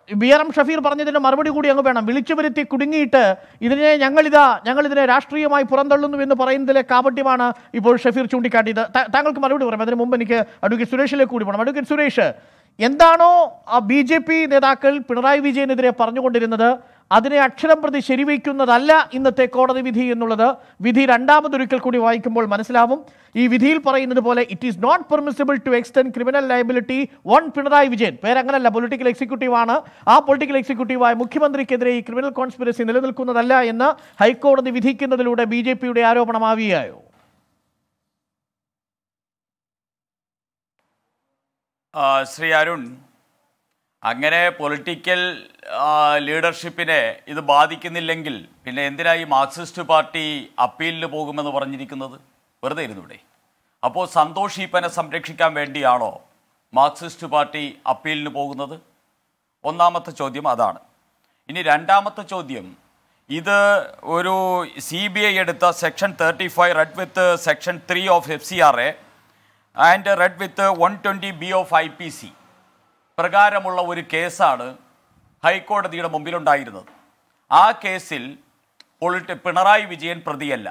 ബി ആർ എം ഷഫീർ പറഞ്ഞതിന് മറുപടി കൂടി അങ്ങ് വേണം വിളിച്ചു വരുത്തി കുടുങ്ങിയിട്ട് ഇതിനെ ഞങ്ങളിതാ ഞങ്ങൾ ഇതിനെ രാഷ്ട്രീയമായി പുറന്തള്ളുന്നു എന്ന് പറയുന്നതിലെ കാപട്യമാണ് ഇപ്പോൾ ഷഫീർ ചൂണ്ടിക്കാട്ടിയത് താ- താങ്കൾക്ക് മറുപടി പറയാം അതിന് മുമ്പ് എനിക്ക് അഡ്വക്കേറ്റ് സുരേഷിലേക്ക് കൂടി പോകണം അഡ്വക്കേറ്റ് സുരേഷ് എന്താണോ ബി ജെ പി നേതാക്കൾ പിണറായി വിജയനെതിരെ പറഞ്ഞുകൊണ്ടിരുന്നത് അതിനെ അക്ഷരം പ്രതി ശരിവയ്ക്കുന്നതല്ല ഇന്നത്തെ കോടതി വിധി എന്നുള്ളത് വിധി രണ്ടാമതൊരിക്കൽ കൂടി വായിക്കുമ്പോൾ മനസ്സിലാവും ഈ വിധിയിൽ പറയുന്നത് പോലെ it is not permissible to extend criminal liability one Pinarayi Vijayan പേരങ്ങനല്ല പൊളിറ്റിക്കൽ എക്സിക്യൂട്ടീവ് ആണ് ആ പൊളിറ്റിക്കൽ എക്സിക്യൂട്ടീവായ മുഖ്യമന്ത്രിക്കെതിരെ ഈ ക്രിമിനൽ കോൺസ്പിറസി നിലനിൽക്കുന്നതല്ല എന്ന് ഹൈക്കോടതി വിധിക്കുന്നതിലൂടെ ബി ജെ പിയുടെ ആരോപണമാവുകയായോ ആ, ശ്രീ അരുൺ അങ്ങനെ പൊളിറ്റിക്കൽ ലീഡർഷിപ്പിനെ ഇത് ബാധിക്കുന്നില്ലെങ്കിൽ പിന്നെ എന്തിനാ ഈ മാർക്സിസ്റ്റ് പാർട്ടി അപ്പീലിന് പോകുമെന്ന് പറഞ്ഞിരിക്കുന്നത് വെറുതെ ഇരുന്നൂടെ അപ്പോൾ സന്തോഷ് ഈപ്പനെ സംരക്ഷിക്കാൻ വേണ്ടിയാണോ മാർക്സിസ്റ്റ് പാർട്ടി അപ്പീലിന് പോകുന്നത് ഒന്നാമത്തെ ചോദ്യം അതാണ് ഇനി രണ്ടാമത്തെ ചോദ്യം ഇത് ഒരു സി ബി ഐ എടുത്ത section thirty five read with section three of F C R A and read with one twenty B of I P C പ്രകാരമുള്ള ഒരു കേസാണ് ഹൈക്കോടതിയുടെ മുമ്പിലുണ്ടായിരുന്നത് ആ കേസിൽ പൊളിറ്റി പിണറായി വിജയൻ പ്രതിയല്ല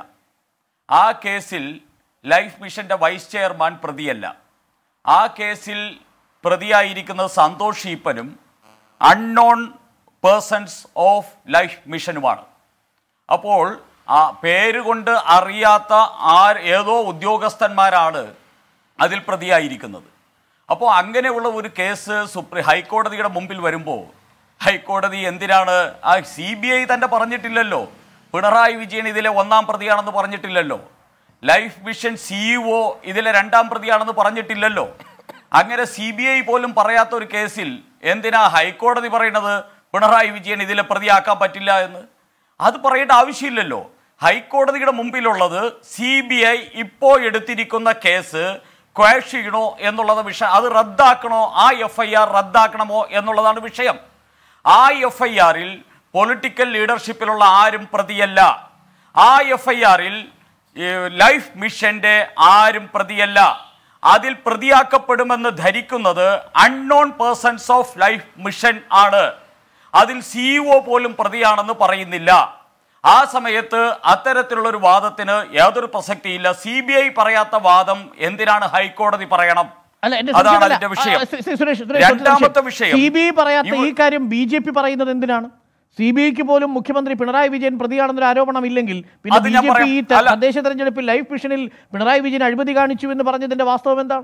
ആ കേസിൽ ലൈഫ് മിഷന്റെ വൈസ് ചെയർമാൻ പ്രതിയല്ല ആ കേസിൽ പ്രതിയായിരിക്കുന്നത് സന്തോഷ് ഈപ്പനും അൺനോൺ പേഴ്സൺസ് ഓഫ് ലൈഫ് മിഷനുമാണ് അപ്പോൾ ആ പേരുകൊണ്ട് അറിയാത്ത ആ ഏതോ ഉദ്യോഗസ്ഥന്മാരാണ് അതിൽ പ്രതിയായിരിക്കുന്നത് അപ്പോൾ അങ്ങനെയുള്ള ഒരു കേസ് സുപ്രീം ഹൈക്കോടതിയുടെ മുമ്പിൽ വരുമ്പോൾ ഹൈക്കോടതി എന്തിനാണ് ആ സി ബി ഐ തന്നെ പറഞ്ഞിട്ടില്ലല്ലോ പിണറായി വിജയൻ ഇതിലെ ഒന്നാം പ്രതിയാണെന്ന് പറഞ്ഞിട്ടില്ലല്ലോ ലൈഫ് മിഷൻ സിഇഒ ഇതിലെ രണ്ടാം പ്രതിയാണെന്ന് പറഞ്ഞിട്ടില്ലല്ലോ അങ്ങനെ സി ബി ഐ പോലും പറയാത്ത ഒരു കേസിൽ എന്തിനാ ഹൈക്കോടതി പറയുന്നത് പിണറായി വിജയൻ ഇതിലെ പ്രതിയാക്കാൻ പറ്റില്ല എന്ന് അത് പറയേണ്ട ആവശ്യമില്ലല്ലോ ഹൈക്കോടതിയുടെ മുമ്പിലുള്ളത് സി ബി ഐ ഇപ്പോൾ എടുത്തിരിക്കുന്ന കേസ് ക്വാഷ് ചെയ്യണോ എന്നുള്ളത് വിഷയം അത് റദ്ദാക്കണോ ആ എഫ് ഐ ആർ റദ്ദാക്കണമോ എന്നുള്ളതാണ് വിഷയം ആ എഫ് ഐ ആറിൽ പൊളിറ്റിക്കൽ ലീഡർഷിപ്പിലുള്ള ആരും പ്രതിയല്ല ആ എഫ് ഐ ആറിൽ ലൈഫ് മിഷന്റെ ആരും പ്രതിയല്ല അതിൽ പ്രതിയാക്കപ്പെടുമെന്ന് ധരിക്കുന്നത് unknown persons of life mission ആണ് അതിൽ സിഇഒ പോലും പ്രതിയാണെന്ന് പറയുന്നില്ല ആ സമയത്ത് അത്തരത്തിലുള്ള ഒരു വാദത്തിന് യാതൊരു പ്രസക്തിയില്ല സി ബി ഐ പറയാത്ത വാദം എന്തിനാണ് ഹൈക്കോടതി പറയണം അല്ല എന്റെ അതാണ് സംശയമല്ല. അതിന്റെ വിഷയം ആ, ശ്രീ- ശ്രീ സുരേഷ്, സുരേഷ്, രണ്ടാമത്തെ വിഷയം സി ബി ഐ പറയാത്ത ഇവ- ഈ കാര്യം ബി ജെ പി പറയുന്നത് എന്തിനാണ് സി ബി ഐക്ക് പോലും മുഖ്യമന്ത്രി പിണറായി വിജയൻ പ്രതിയാണെന്നൊരു ആരോപണം ഇല്ലെങ്കിൽ പിന്നെ അത് ബി ഞാൻ ജെ പി പറയാം. ഈ ത- അല്ല. തദ്ദേശ തെരഞ്ഞെടുപ്പിൽ ലൈഫ് മിഷനിൽ പിണറായി വിജയൻ അഴിമതി കാണിച്ചു എന്ന് പറഞ്ഞതിന്റെ വാസ്തവം എന്താണ്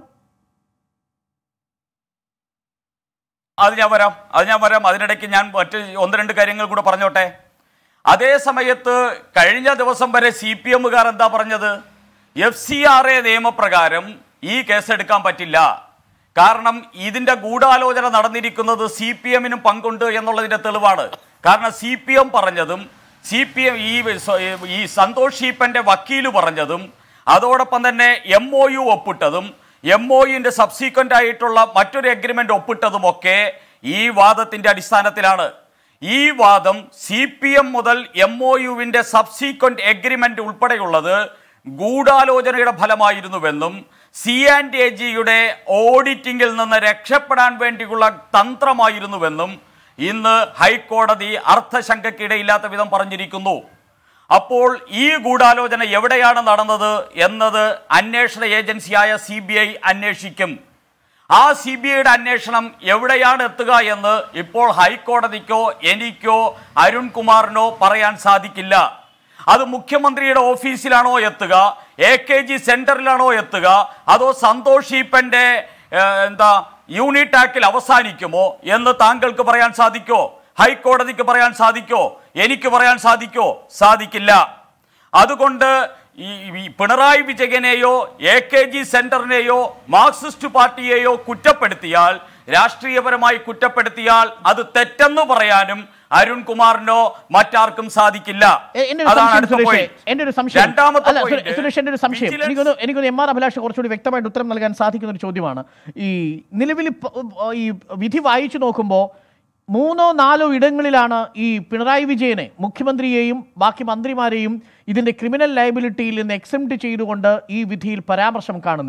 അത് ഞാൻ വരാം അത് ഞാൻ വരാം അതിനിടയ്ക്ക് ഞാൻ മറ്റ് ഒന്ന് രണ്ട് കാര്യങ്ങൾ കൂടെ പറഞ്ഞോട്ടെ അതേ സമയത്ത് കഴിഞ്ഞ ദിവസം വരെ സി പി എമ്മുകാർ എന്താ പറഞ്ഞത് എഫ് സി ആർ എ നിയമപ്രകാരം ഈ കേസ് എടുക്കാൻ പറ്റില്ല കാരണം ഇതിന്റെ ഗൂഢാലോചന നടന്നിരിക്കുന്നത് സി പി എമ്മിനും പങ്കുണ്ട് എന്നുള്ളതിന്റെ തെളിവാണ് കാരണം സി പി എം പറഞ്ഞതും സി പി എം ഈ ഈ സന്തോഷ് ഈപ്പന്റെ വക്കീല് പറഞ്ഞതും അതോടൊപ്പം തന്നെ എം ഒ യു ഒപ്പിട്ടതും എം ഒ യുവിന്റെ സബ്സീക്വന്റ് ആയിട്ടുള്ള മറ്റൊരു എഗ്രിമെന്റ് ഒപ്പിട്ടതുമൊക്കെ ഈ വാദത്തിന്റെ അടിസ്ഥാനത്തിലാണ് ഈ വാദം സി പി എം മുതൽ എം ഒ യുവിന്റെ സബ്സീക്വന്റ് എഗ്രിമെന്റ് ഉൾപ്പെടെയുള്ളത് ഗൂഢാലോചനയുടെ ഫലമായിരുന്നുവെന്നും സി ആൻഡ് എ ജിയുടെ ഓഡിറ്റിംഗിൽ നിന്ന് രക്ഷപ്പെടാൻ വേണ്ടിയുള്ള തന്ത്രമായിരുന്നുവെന്നും ഇന്ന് ഹൈക്കോടതി അർത്ഥശങ്കയ്ക്കിടയില്ലാത്ത വിധം പറഞ്ഞിരിക്കുന്നു അപ്പോൾ ഈ ഗൂഢാലോചന എവിടെയാണ് നടന്നത് എന്നത് അന്വേഷണ ഏജൻസിയായ സി ബി ഐ അന്വേഷിക്കും ആ സി ബി ഐയുടെ അന്വേഷണം എവിടെയാണ് എത്തുക എന്ന് ഇപ്പോൾ ഹൈക്കോടതിക്കോ എനിക്കോ അരുൺകുമാറിനോ പറയാൻ സാധിക്കില്ല അത് മുഖ്യമന്ത്രിയുടെ ഓഫീസിലാണോ എത്തുക എ കെ ജി സെന്ററിലാണോ എത്തുക അതോ സന്തോഷ് ഈപ്പന്റെ ഏഹ്, എന്താ യൂണിടാക്കിൽ അവസാനിക്കുമോ എന്ന് താങ്കൾക്ക് പറയാൻ സാധിക്കോ ഹൈക്കോടതിക്ക് പറയാൻ സാധിക്കോ എനിക്ക് പറയാൻ സാധിക്കോ സാധിക്കില്ല അതുകൊണ്ട് ഈ ഈ പിണറായി വിജയനെയോ എ കെ ജി സെന്ററിനെയോ മാർക്സിസ്റ്റ് പാർട്ടിയെയോ കുറ്റപ്പെടുത്തിയാൽ രാഷ്ട്രീയപരമായി കുറ്റപ്പെടുത്തിയാൽ അത് തെറ്റെന്ന് പറയാനും അരുൺകുമാറിനോ മറ്റാർക്കും സാധിക്കില്ല എ- എന്റെ ഒരു അതാണ് സംശയം അടുത്ത സുരേഷേ point. എന്റെ ഒരു സംശയം രണ്ടാമത്തെ അല്ല സുരേ- point, സുരേഷ് എന്റെ ഒരു സംശയം vigilance- എനിക്കൊന്ന് എനിക്കൊന്ന് എം ആർ അഭിലാഷ് കുറച്ചുകൂടി വ്യക്തമായിട്ട് ഉത്തരം നൽകാൻ സാധിക്കുന്ന ഒരു ചോദ്യമാണ് ഈ നിലവിൽ ഇപ്പ- ഈ വിധി വായിച്ചു നോക്കുമ്പോൾ മൂന്നോ നാലോ ഇടങ്ങളിലാണ് ഈ പിണറായി വിജയനെ മുഖ്യമന്ത്രിയെയും ബാക്കി മന്ത്രിമാരെയും ഇതിന്റെ ക്രിമിനൽ ലയബിലിറ്റിയിൽ നിന്ന് എക്സെപ്റ്റ് ചെയ്തുകൊണ്ട് ഈ വിധിയിൽ പരാമർശം കാണുന്നത്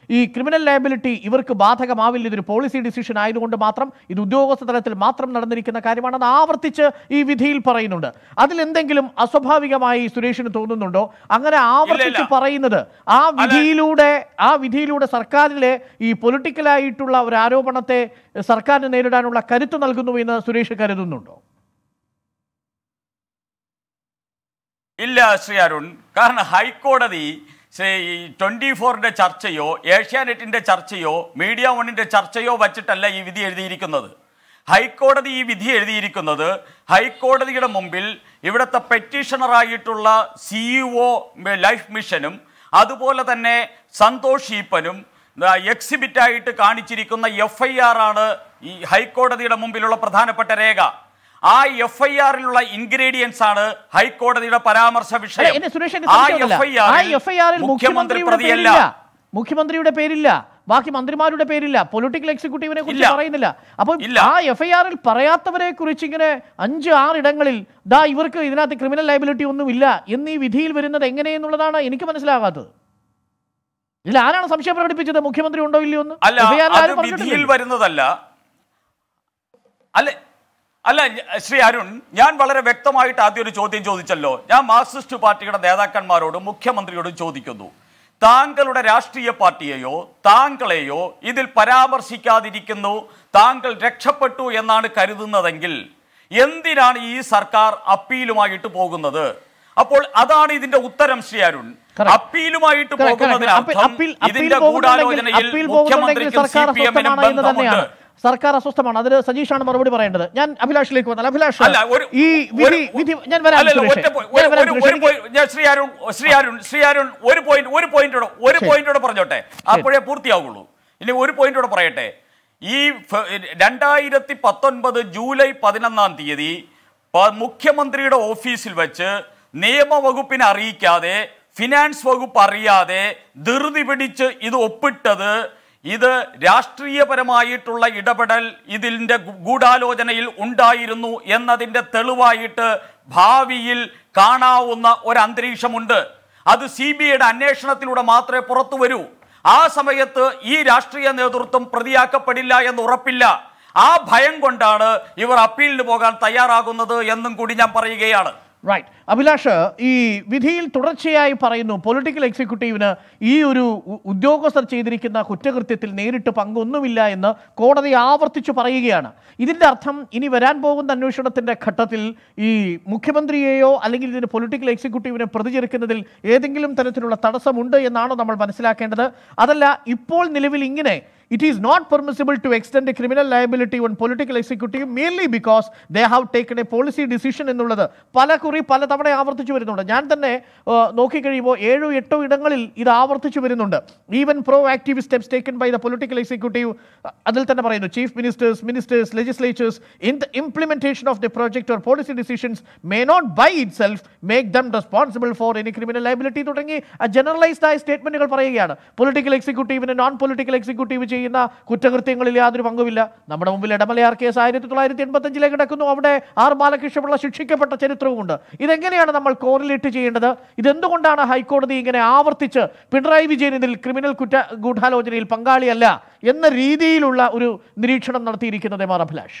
ഈ ക്രിമിനൽ ലയബിലിറ്റി ഇവർക്ക് ബാധകമാവില്ല ഇതൊരു പോളിസി ഡിസിഷൻ ആയതുകൊണ്ട് മാത്രം ഇത് ഉദ്യോഗസ്ഥ തലത്തിൽ മാത്രം നടന്നിരിക്കുന്ന കാര്യമാണെന്ന് ആവർത്തിച്ച് ഈ വിധിയിൽ പറയുന്നുണ്ട് അതിലെന്തെങ്കിലും അസ്വാഭാവികമായി സുരേഷിന് തോന്നുന്നുണ്ടോ അങ്ങനെ ആവർത്തിച്ച് പറയുന്നത് ആ വിധിയിലൂടെ ആ വിധിയിലൂടെ സർക്കാരിലെ ഈ പൊളിറ്റിക്കലായിട്ടുള്ള ഒരു ആരോപണത്തെ സർക്കാരിന് നേരിടാനുള്ള കരുത്ത് നൽകുന്നു എന്ന് സുരേഷ് കരുതുന്നുണ്ടോ ഇല്ല ശ്രീ അരുൺ കാരണം ഹൈക്കോടതി ട്വന്റി ഫോറിന്റെ ചർച്ചയോ ഏഷ്യാനെറ്റിന്റെ ചർച്ചയോ മീഡിയ വണ്ണിന്റെ ചർച്ചയോ വച്ചിട്ടല്ല ഈ വിധി എഴുതിയിരിക്കുന്നത് ഹൈക്കോടതി ഈ വിധി എഴുതിയിരിക്കുന്നത് ഹൈക്കോടതിയുടെ മുമ്പിൽ ഇവിടുത്തെ പെറ്റീഷണറായിട്ടുള്ള സിഇഒ ലൈഫ് മിഷനും അതുപോലെ തന്നെ സന്തോഷ് ഈപ്പനും എക്സിബിറ്റായിട്ട് കാണിച്ചിരിക്കുന്ന എഫ് ഐ ആർ ആണ് ഈ ഹൈക്കോടതിയുടെ മുമ്പിലുള്ള പ്രധാനപ്പെട്ട രേഖ ആ എഫ് ഐ ആറിലുള്ള ഇൻഗ്രീഡിയൻസ് ആണ് ഹൈക്കോടതിയുടെ പരാമർശ അല്ല, വിഷയം എന്നെ സുരേഷ് എന്നെ ആ സംശയമല്ല. ആ FIR ൽ എഫ് ഐ ആറിൽ മുഖ്യമന്ത്രി മുഖ്യമന്ത്രിയുടെ പ്രതിയല്ല പേരില്ല മുഖ്യമന്ത്രിയുടെ പേരില്ല ബാക്കി മന്ത്രിമാരുടെ പേരില്ല പൊളിറ്റിക്കൽ എക്സിക്യൂട്ടീവിനെ കുറിച്ച് ഇല്ല. പറയുന്നില്ല അപ്പൊ ഇല്ല. ആ എഫ് ഐ ആറിൽ പറയാത്തവരെ കുറിച്ച് ഇങ്ങനെ അഞ്ച് ആറ് ഇടങ്ങളിൽ ദാ ഇവർക്ക് ഇതിനകത്ത് ക്രിമിനൽ ലൈബിലിറ്റി ഒന്നുമില്ല എന്നീ വിധിയിൽ വരുന്നത് എങ്ങനെയെന്നുള്ളതാണ് എനിക്ക് മനസ്സിലാകാത്തത് ഇതിൽ ആരാണ് സംശയം പ്രകടിപ്പിച്ചത് മുഖ്യമന്ത്രി ഉണ്ടോ ഇല്ലയോ എന്ന് അല്ല FIR ൽ അത് ആരും വിധിയിൽ പറഞ്ഞിട്ടില്ലല്ലോ. വരുന്നതല്ല അല്ല അല്ല ഞ- ശ്രീ അരുൺ ഞാൻ വളരെ വ്യക്തമായിട്ട് ആദ്യം ഒരു ചോദ്യം ചോദിച്ചല്ലോ ഞാൻ മാർക്സിസ്റ്റ് പാർട്ടിയുടെ നേതാക്കന്മാരോടും മുഖ്യമന്ത്രിയോടും ചോദിക്കുന്നു താങ്കളുടെ രാഷ്ട്രീയ പാർട്ടിയെയോ താങ്കളെയോ ഇതിൽ പരാമർശിക്കാതിരിക്കുന്നു താങ്കൾ രക്ഷപ്പെട്ടു എന്നാണ് കരുതുന്നതെങ്കിൽ എന്തിനാണ് ഈ സർക്കാർ അപ്പീലുമായിട്ട് പോകുന്നത് അപ്പോൾ അതാണ് ഇതിന്റെ ഉത്തരം ശ്രീ അരുൺ Correct. അപ്പീലുമായിട്ട് Correct, correct. അപ്പീൽ- പോകുന്നതിനർത്ഥം അപ്പീൽ- അപ്പീൽ ഇതിന്റെ പോകുന്നുണ്ടെങ്കിൽ- ഗൂഢാലോചനയിൽ അപ്പീൽ പോകുന്നുണ്ടെങ്കിൽ മുഖ്യമന്ത്രിക്കും സി സർക്കാർ പി എമ്മിനും അസ്വസ്ഥമാണ് എന്ന് ബന്ധമുണ്ട് തന്നെയാണ് സർക്കാർ അസ്വസ്ഥമാണ് അതിന് സജീഷാണ് മറുപടി പറയേണ്ടത് ഞാൻ അഭിലാഷിലേക്ക് വന്നാൽ അഭിലാഷ് അല്ല ഒരു ഈ വിധി ഒരു- വിധി ഞാൻ വരാം അല്ലല്ല, സുരേഷേ. ഒറ്റ പോയി- ഞാൻ ഒരു- വരാം ഒരു- സുരേഷേ. ഒരു പോയി- ഞാൻ ശ്രീ അരുൺ ശ്രീ അരുൺ ശ്രീ അരുൺ ഒരു പോയിന്റ് ഒരു പോയിന്റോടെ ഒരു ശരി. പോയിന്റോടെ പറഞ്ഞോട്ടെ അപ്പോഴേ പൂർത്തിയാവുള്ളൂ ഇനി ഒരു പോയിന്റോടെ പറയട്ടെ ഈ ഫ- രണ്ടായിരത്തി പത്തൊൻപത് ജൂലൈ പതിനൊന്നാം തീയതി പ- മുഖ്യമന്ത്രിയുടെ ഓഫീസിൽ വെച്ച് നിയമവകുപ്പിനെ അറിയിക്കാതെ ഫിനാൻസ് വകുപ്പ് അറിയാതെ ധൃതി പിടിച്ച് ഇത് ഒപ്പിട്ടത് ഇത് രാഷ്ട്രീയപരമായിട്ടുള്ള ഇടപെടൽ ഇതിൻ്റെ ഗൂ- ഗൂഢാലോചനയിൽ ഉണ്ടായിരുന്നു എന്നതിൻ്റെ തെളിവായിട്ട് ഭാവിയിൽ കാണാവുന്ന ഒരു അന്തരീക്ഷമുണ്ട് അത് സി ബി ഐയുടെ അന്വേഷണത്തിലൂടെ മാത്രമേ പുറത്തു വരൂ ആ സമയത്ത് ഈ രാഷ്ട്രീയ നേതൃത്വം പ്രതിയാക്കപ്പെടില്ല എന്ന് ഉറപ്പില്ല ആ ഭയം കൊണ്ടാണ് ഇവർ അപ്പീലിന് പോകാൻ തയ്യാറാകുന്നത് എന്നും കൂടി ഞാൻ പറയുകയാണ് റൈറ്റ് അഭിലാഷ് ഈ വിധിയിൽ തുടർച്ചയായി പറയുന്നു പൊളിറ്റിക്കൽ എക്സിക്യൂട്ടീവിന് ഈ ഒരു ഉ- ഉദ്യോഗസ്ഥർ ചെയ്തിരിക്കുന്ന കുറ്റകൃത്യത്തിൽ നേരിട്ട് പങ്കൊന്നുമില്ല എന്ന് കോടതി ആവർത്തിച്ചു പറയുകയാണ് ഇതിന്റെ അർത്ഥം ഇനി വരാൻ പോകുന്ന അന്വേഷണത്തിന്റെ ഘട്ടത്തിൽ ഈ മുഖ്യമന്ത്രിയെയോ അല്ലെങ്കിൽ ഇതിന് പൊളിറ്റിക്കൽ എക്സിക്യൂട്ടീവിനെ പ്രതിചേർക്കുന്നതിൽ ഏതെങ്കിലും തരത്തിലുള്ള തടസ്സമുണ്ട് എന്നാണോ നമ്മൾ മനസ്സിലാക്കേണ്ടത് അതല്ല ഇപ്പോൾ നിലവിൽ ഇങ്ങനെ it is not permissible to extend a criminal liability on political executive mainly because they have taken a policy decision എന്നുള്ളത് പല കുറി പല തവണ ആവർത്തിച്ചു വരുന്നുണ്ട് ഞാൻ തന്നെ ആ, നോക്കിക്കഴിയുമ്പോൾ ഏഴോ എട്ടോ ഇടങ്ങളിൽ ഇത് ആവർത്തിച്ചു വരുന്നുണ്ട് even proactive steps taken by the political executive അതിൽ തന്നെ പറയുന്നു chief ministers ministers legislatures in the implementation of the project or policy decisions may not by itself make them responsible for any criminal liability തുടങ്ങി generalised ആയ സ്റ്റേറ്റ്മെന്റുകൾ പറയുകയാണ് political എക്സിക്യൂട്ടീവിന് non political executive ചെയ്യുന്ന കുറ്റകൃത്യങ്ങളിൽ യാതൊരു പങ്കുമില്ല നമ്മുടെ മുമ്പിൽ ഇടമലയാർ കേസ് ആയിരത്തി തൊള്ളായിരത്തി എൺപത്തഞ്ചിലേക്ക് കിടക്കുന്നു അവിടെ ആർ ബാലകൃഷ്ണപിള്ള ശിക്ഷിക്കപ്പെട്ട ചരിത്രവുമുണ്ട് ഇതെങ്ങനെയാണ് നമ്മൾ കോറിലേറ്റ് ചെയ്യേണ്ടത് ഇതെന്തുകൊണ്ടാണ് ഹൈക്കോടതി ഇങ്ങനെ ആവർത്തിച്ച് പിണറായി വിജയൻ ഇതിൽ ക്രിമിനൽ കുറ്റ ഗൂഢാലോചനയിൽ പങ്കാളിയല്ല എന്ന രീതിയിലുള്ള ഒരു നിരീക്ഷണം നടത്തിയിരിക്കുന്നത് M R Abhilash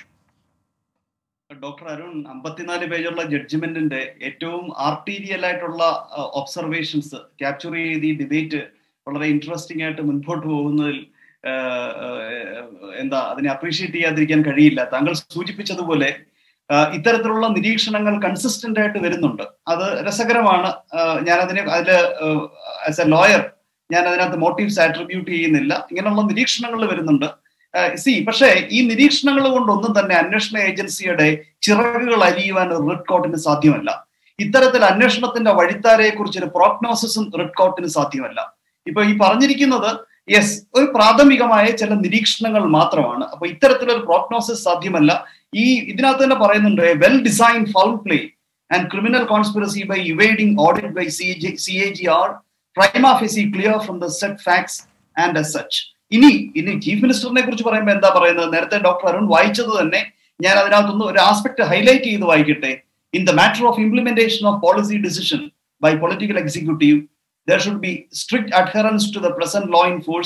doctor Arun അമ്പത്തിനാല് പേജുള്ള ജഡ്ജ്മെന്റിന്റെ ഏറ്റവും ആർട്ടീരിയൽ ആയിട്ടുള്ള ഒബ്സർവേഷൻസ് ക്യാപ്ചർ ചെയ്ത് ഈ ഡിബേറ്റ് വളരെ ഇൻട്രസ്റ്റിംഗ് ആയിട്ട് മുൻപോട്ട് പോകുന്നതിൽ ആ, ആ, എന്താ അതിനെ അപ്രീഷിയേറ്റ് ചെയ്യാതിരിക്കാൻ കഴിയില്ല താങ്കൾ സൂചിപ്പിച്ചതുപോലെ ആ, ഇത്തരത്തിലുള്ള നിരീക്ഷണങ്ങൾ കൺസിസ്റ്റന്റ് ആയിട്ട് വരുന്നുണ്ട് അത് രസകരമാണ് ആ, ഞാനതിനെ അതില് ആസ് എ ലോയർ ഞാൻ അതിനകത്ത് മോട്ടീവ്സ് ആട്രിബ്യൂട്ട് ചെയ്യുന്നില്ല ഇങ്ങനെയുള്ള നിരീക്ഷണങ്ങൾ വരുന്നുണ്ട് സി പക്ഷേ ഈ നിരീക്ഷണങ്ങൾ കൊണ്ടൊന്നും തന്നെ അന്വേഷണ ഏജൻസിയുടെ ചിറകുകൾ അലിയുവാൻ ഒരു റെഡ് കോട്ടിന് സാധ്യമല്ല ഇത്തരത്തിൽ അന്വേഷണത്തിന്റെ വഴിത്താരയെ കുറിച്ച് ഒരു പ്രോഗ്നോസിസും റെഡ് കോട്ടിന് സാധ്യമല്ല ഇപ്പൊ ഈ പറഞ്ഞിരിക്കുന്നത് യെസ് ഒരു പ്രാഥമികമായ ചില നിരീക്ഷണങ്ങൾ മാത്രമാണ് അപ്പൊ ഇത്തരത്തിലൊരു പ്രോഗ്നോസിസ് സാധ്യമല്ല ഈ ഇതിനകത്ത് തന്നെ പറയുന്നുണ്ട് well designed foul play and criminal conspiracy by evading audit by C A G R prima facie clear from the set facts and as such ഇനി ഇനി ചീഫ് മിനിസ്റ്ററിനെ കുറിച്ച് പറയുമ്പോൾ എന്താ പറയുന്നത് നേരത്തെ ഡോക്ടർ അരുൺ വായിച്ചത് തന്നെ ഞാൻ അതിനകത്തൊന്ന് ഒരു ആസ്പെക്ട് ഹൈലൈറ്റ് ചെയ്ത് വായിക്കട്ടെ in the matter of implementation of policy decision by political executive there should be strict adherence to the present law in force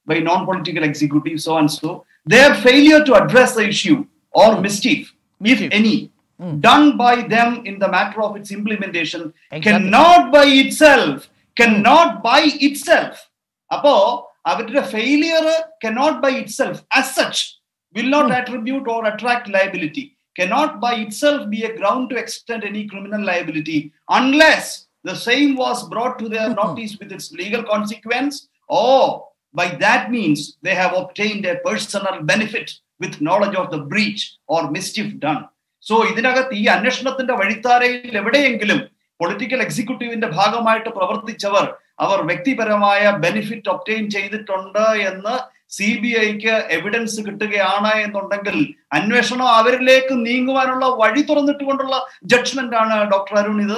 by non-political executives, so and so. Their failure to address the issue or mischief, if any, done by them in the matter of its implementation cannot by itself, cannot by itself. അപ്പോ അവരുടെ failure cannot by itself as such will not attribute or attract liability cannot by itself be a ground to extend any criminal liability unless the same was brought to their notice with its legal consequence or by that means they have obtained a personal benefit with knowledge of the breach or mischief done so ഇതിനകത്ത് ഈ അന്വേഷണത്തിന്റെ വഴിത്താരയിൽ എവിടെയെങ്കിലും political എക്സിക്യൂട്ടീവിന്റെ ഭാഗമായിട്ട് പ്രവർത്തിച്ചവർ അവർ വ്യക്തിപരമായ benefit obtain ചെയ്തിട്ടുണ്ട് എന്ന് C B ഐക്ക് evidence കിട്ടുകയാണ് എന്നുണ്ടെങ്കിൽ അന്വേഷണം അവരിലേക്ക് നീങ്ങുവാനുള്ള വഴി തുറന്നിട്ടുകൊണ്ടുള്ള ജഡ്ജ്മെന്റ് ആണ് ഡോക്ടർ അരുൺ ഇത്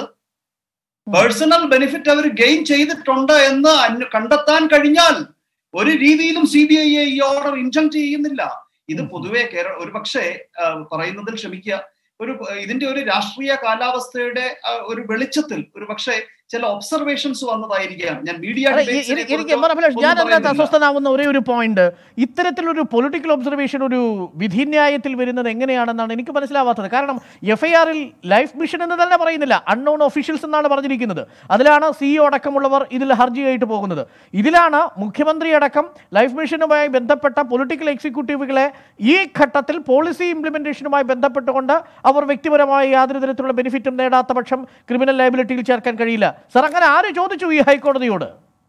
പേഴ്സണൽ ബെനിഫിറ്റ് അവർ ഗെയിൻ ചെയ്തിട്ടുണ്ട് എന്ന് അന്വ- കണ്ടെത്താൻ കഴിഞ്ഞാൽ ഒരു രീതിയിലും സി ബി ഐ ഈ ഓർഡർ ഇൻജക്ട് ചെയ്യുന്നില്ല ഇത് പൊതുവെ കേരള ഒരു പക്ഷേ പറയുന്നതിൽ ക്ഷമിക്കുക ഒരു ഇതിന്റെ ഒരു രാഷ്ട്രീയ കാലാവസ്ഥയുടെ ആ, ഒരു വെളിച്ചത്തിൽ ഒരു പക്ഷേ ചില ഒബ്സർവേഷൻസ് വന്നതായിരിക്കാം ഞാൻ മീഡിയ അല്ല, ഈ- എനി- എനിക്ക് എം ആർ അഭിലാഷ് ഞാൻ അതിനകത്ത് അസ്വസ്ഥനാവുന്ന ഒരേ ഒരു പോയിന്റ് ഇത്തരത്തിലൊരു പൊളിറ്റിക്കൽ ഒബ്സർവേഷൻ ഒരു വിധിന്യായത്തിൽ വരുന്നത് എങ്ങനെയാണെന്നാണ് എനിക്ക് മനസ്സിലാവാത്തത് കാരണം എഫ് ഐ ആറിൽ ലൈഫ് മിഷൻ എന്ന് തന്നെ പറയുന്നില്ല അൺനോൺ ഒഫീഷ്യൽസ് എന്നാണ് പറഞ്ഞിരിക്കുന്നത് അതിലാണ് സിഇഒ അടക്കമുള്ളവർ ഇതിൽ ഹർജിയായിട്ട് പോകുന്നത് ഇതിലാണ് മുഖ്യമന്ത്രി അടക്കം ലൈഫ് മിഷനുമായി ബന്ധപ്പെട്ട പൊളിറ്റിക്കൽ എക്സിക്യൂട്ടീവുകളെ ഈ ഘട്ടത്തിൽ പോളിസി ഇംപ്ലിമെന്റേഷനുമായി ബന്ധപ്പെട്ടുകൊണ്ട് അവർ വ്യക്തിപരമായി യാതൊരു തരത്തിലുള്ള ബെനിഫിറ്റും നേടാത്ത പക്ഷം ക്രിമിനൽ ലയബിലിറ്റിയിൽ ചേർക്കാൻ കഴിയില്ല സർ അങ്ങനെ ആര് ചോദിച്ചു ഈ ഹൈക്കോടതിയോട്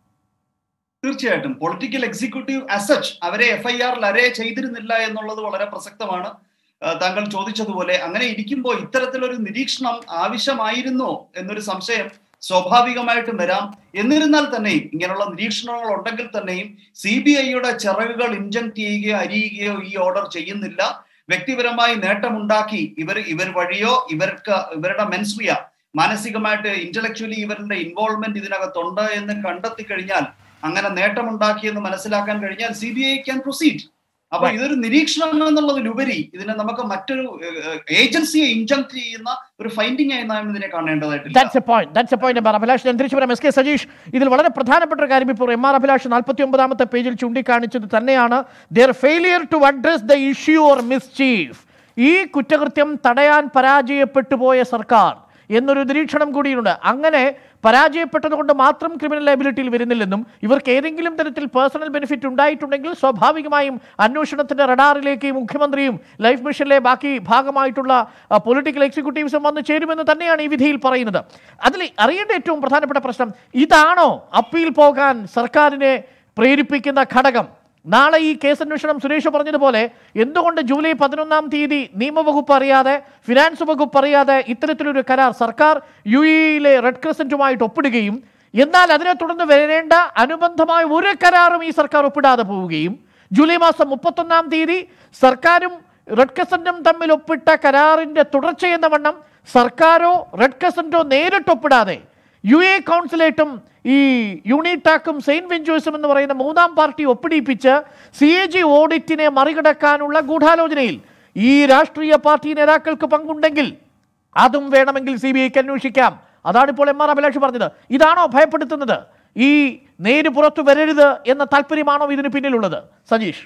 തീർച്ചയായിട്ടും പൊളിറ്റിക്കൽ എക്സിക്യൂട്ടീവ് അസച്ച് അവരെ എഫ് ഐ ആറിൽ അരേ ചെയ്തിരുന്നില്ല എന്നുള്ളത് വളരെ പ്രസക്തമാണ് ആ, താങ്കൾ ചോദിച്ചതുപോലെ അങ്ങനെ ഇരിക്കുമ്പോൾ ഇത്തരത്തിലൊരു നിരീക്ഷണം ആവശ്യമായിരുന്നോ എന്നൊരു സംശയം സ്വാഭാവികമായിട്ടും വരാം എന്നിരുന്നാൽ തന്നെയും ഇങ്ങനെയുള്ള നിരീക്ഷണങ്ങൾ ഉണ്ടെങ്കിൽ തന്നെയും സി ബി ഐയുടെ ചിറകുകൾ ഇൻജക്ട് ചെയ്യുകയോ അരിയുകയോ ഈ ഓർഡർ ചെയ്യുന്നില്ല വ്യക്തിപരമായി നേട്ടമുണ്ടാക്കി ഇവർ ഇവർ വഴിയോ ഇവർക്ക് ഇവരുടെ മെൻസ്രിയ മാനസികമായിട്ട് ഇന്റലക്ച്വലി ഇവരുടെ ഇൻവോൾവ്മെന്റ് ഇതിനകത്തുണ്ട് എന്ന് കണ്ടെത്തി കഴിഞ്ഞാൽ അങ്ങനെ നേട്ടമുണ്ടാക്കി എന്ന് മനസ്സിലാക്കാൻ കഴിഞ്ഞാൽ C B I can proceed അപ്പൊ ഇതൊരു നിരീക്ഷണം എന്നുള്ളതിലുപരി ഇതിനെ നമുക്ക് മറ്റൊരു ഏജൻസിയെ ഇൻജക്ട് ചെയ്യുന്ന ഒരു ഫൈൻഡിങ് ആയി നാം ഇതിനെ കാണേണ്ടതായിട്ടില്ല that's a point that's a point M R Abhilash ഞാൻ തിരിച്ചു പറയാം എസ് കെ സജീഷ് ഇതിൽ വളരെ പ്രധാനപ്പെട്ട ഒരു കാര്യം ഇപ്പോൾ എം ആർ അഭിലാഷ് നാൽപ്പത്തി ഒമ്പതാമത്തെ പേജിൽ ചൂണ്ടിക്കാണിച്ചത് തന്നെയാണ് their failure to address the issue or mischief ഈ കുറ്റകൃത്യം തടയാൻ പരാജയപ്പെട്ടു പോയ സർക്കാർ എന്നൊരു നിരീക്ഷണം കൂടിയുണ്ട് അങ്ങനെ പരാജയപ്പെട്ടതുകൊണ്ട് മാത്രം ക്രിമിനൽ ലയബിലിറ്റിയിൽ വരുന്നില്ലെന്നും ഇവർക്ക് ഏതെങ്കിലും തരത്തിൽ പേഴ്സണൽ ബെനിഫിറ്റ് ഉണ്ടായിട്ടുണ്ടെങ്കിൽ സ്വാഭാവികമായും അന്വേഷണത്തിന്റെ റഡാറിലേക്ക് ഈ മുഖ്യമന്ത്രിയും ലൈഫ് മിഷനിലെ ബാക്കി ഭാഗമായിട്ടുള്ള പൊളിറ്റിക്കൽ എക്സിക്യൂട്ടീവ്സും വന്ന് ചേരുമെന്ന് തന്നെയാണ് ഈ വിധിയിൽ പറയുന്നത് അതിൽ അറിയേണ്ട ഏറ്റവും പ്രധാനപ്പെട്ട പ്രശ്നം ഇതാണോ അപ്പീൽ പോകാൻ സർക്കാരിനെ പ്രേരിപ്പിക്കുന്ന ഘടകം നാളെ ഈ കേസ് അന്വേഷണം സുരേഷ് പറഞ്ഞതുപോലെ എന്തുകൊണ്ട് ജൂലൈ പതിനൊന്നാം തീയതി നിയമവകുപ്പ് അറിയാതെ ഫിനാൻസ് വകുപ്പ് അറിയാതെ ഇത്തരത്തിലൊരു കരാർ സർക്കാർ യു എയിലെ റെഡ് ക്രസന്റുമായിട്ട് ഒപ്പിടുകയും എന്നാൽ അതിനെ തുടർന്ന് വരേണ്ട അനുബന്ധമായ ഒരു കരാറും ഈ സർക്കാർ ഒപ്പിടാതെ പോവുകയും ജൂലൈ മാസം മുപ്പത്തൊന്നാം തീയതി സർക്കാരും റെഡ് ക്രസന്റും തമ്മിൽ ഒപ്പിട്ട കരാറിന്റെ തുടർച്ചയെന്ന വണ്ണം സർക്കാരോ റെഡ് ക്രസന്റോ നേരിട്ട് ഒപ്പിടാതെ യു എ കൗൺസിലേറ്റും ഈ യൂണിടാക്കും സെയിന്റ് വെഞ്ചേഴ്സും എന്ന് പറയുന്ന മൂന്നാം പാർട്ടി ഒപ്പിടിപ്പിച്ച് സി എ ജി ഓഡിറ്റിനെ മറികടക്കാനുള്ള ഗൂഢാലോചനയിൽ ഈ രാഷ്ട്രീയ പാർട്ടി നേതാക്കൾക്ക് പങ്കുണ്ടെങ്കിൽ അതും വേണമെങ്കിൽ സി ബി ഐക്ക് അന്വേഷിക്കാം അതാണ് ഇപ്പോൾ എം ആർ അഭിലാഷ് പറഞ്ഞത് ഇതാണോ ഭയപ്പെടുത്തുന്നത് ഈ നേര് പുറത്തു വരരുത് എന്ന താല്പര്യമാണോ ഇതിന് പിന്നിലുള്ളത് സജീഷ്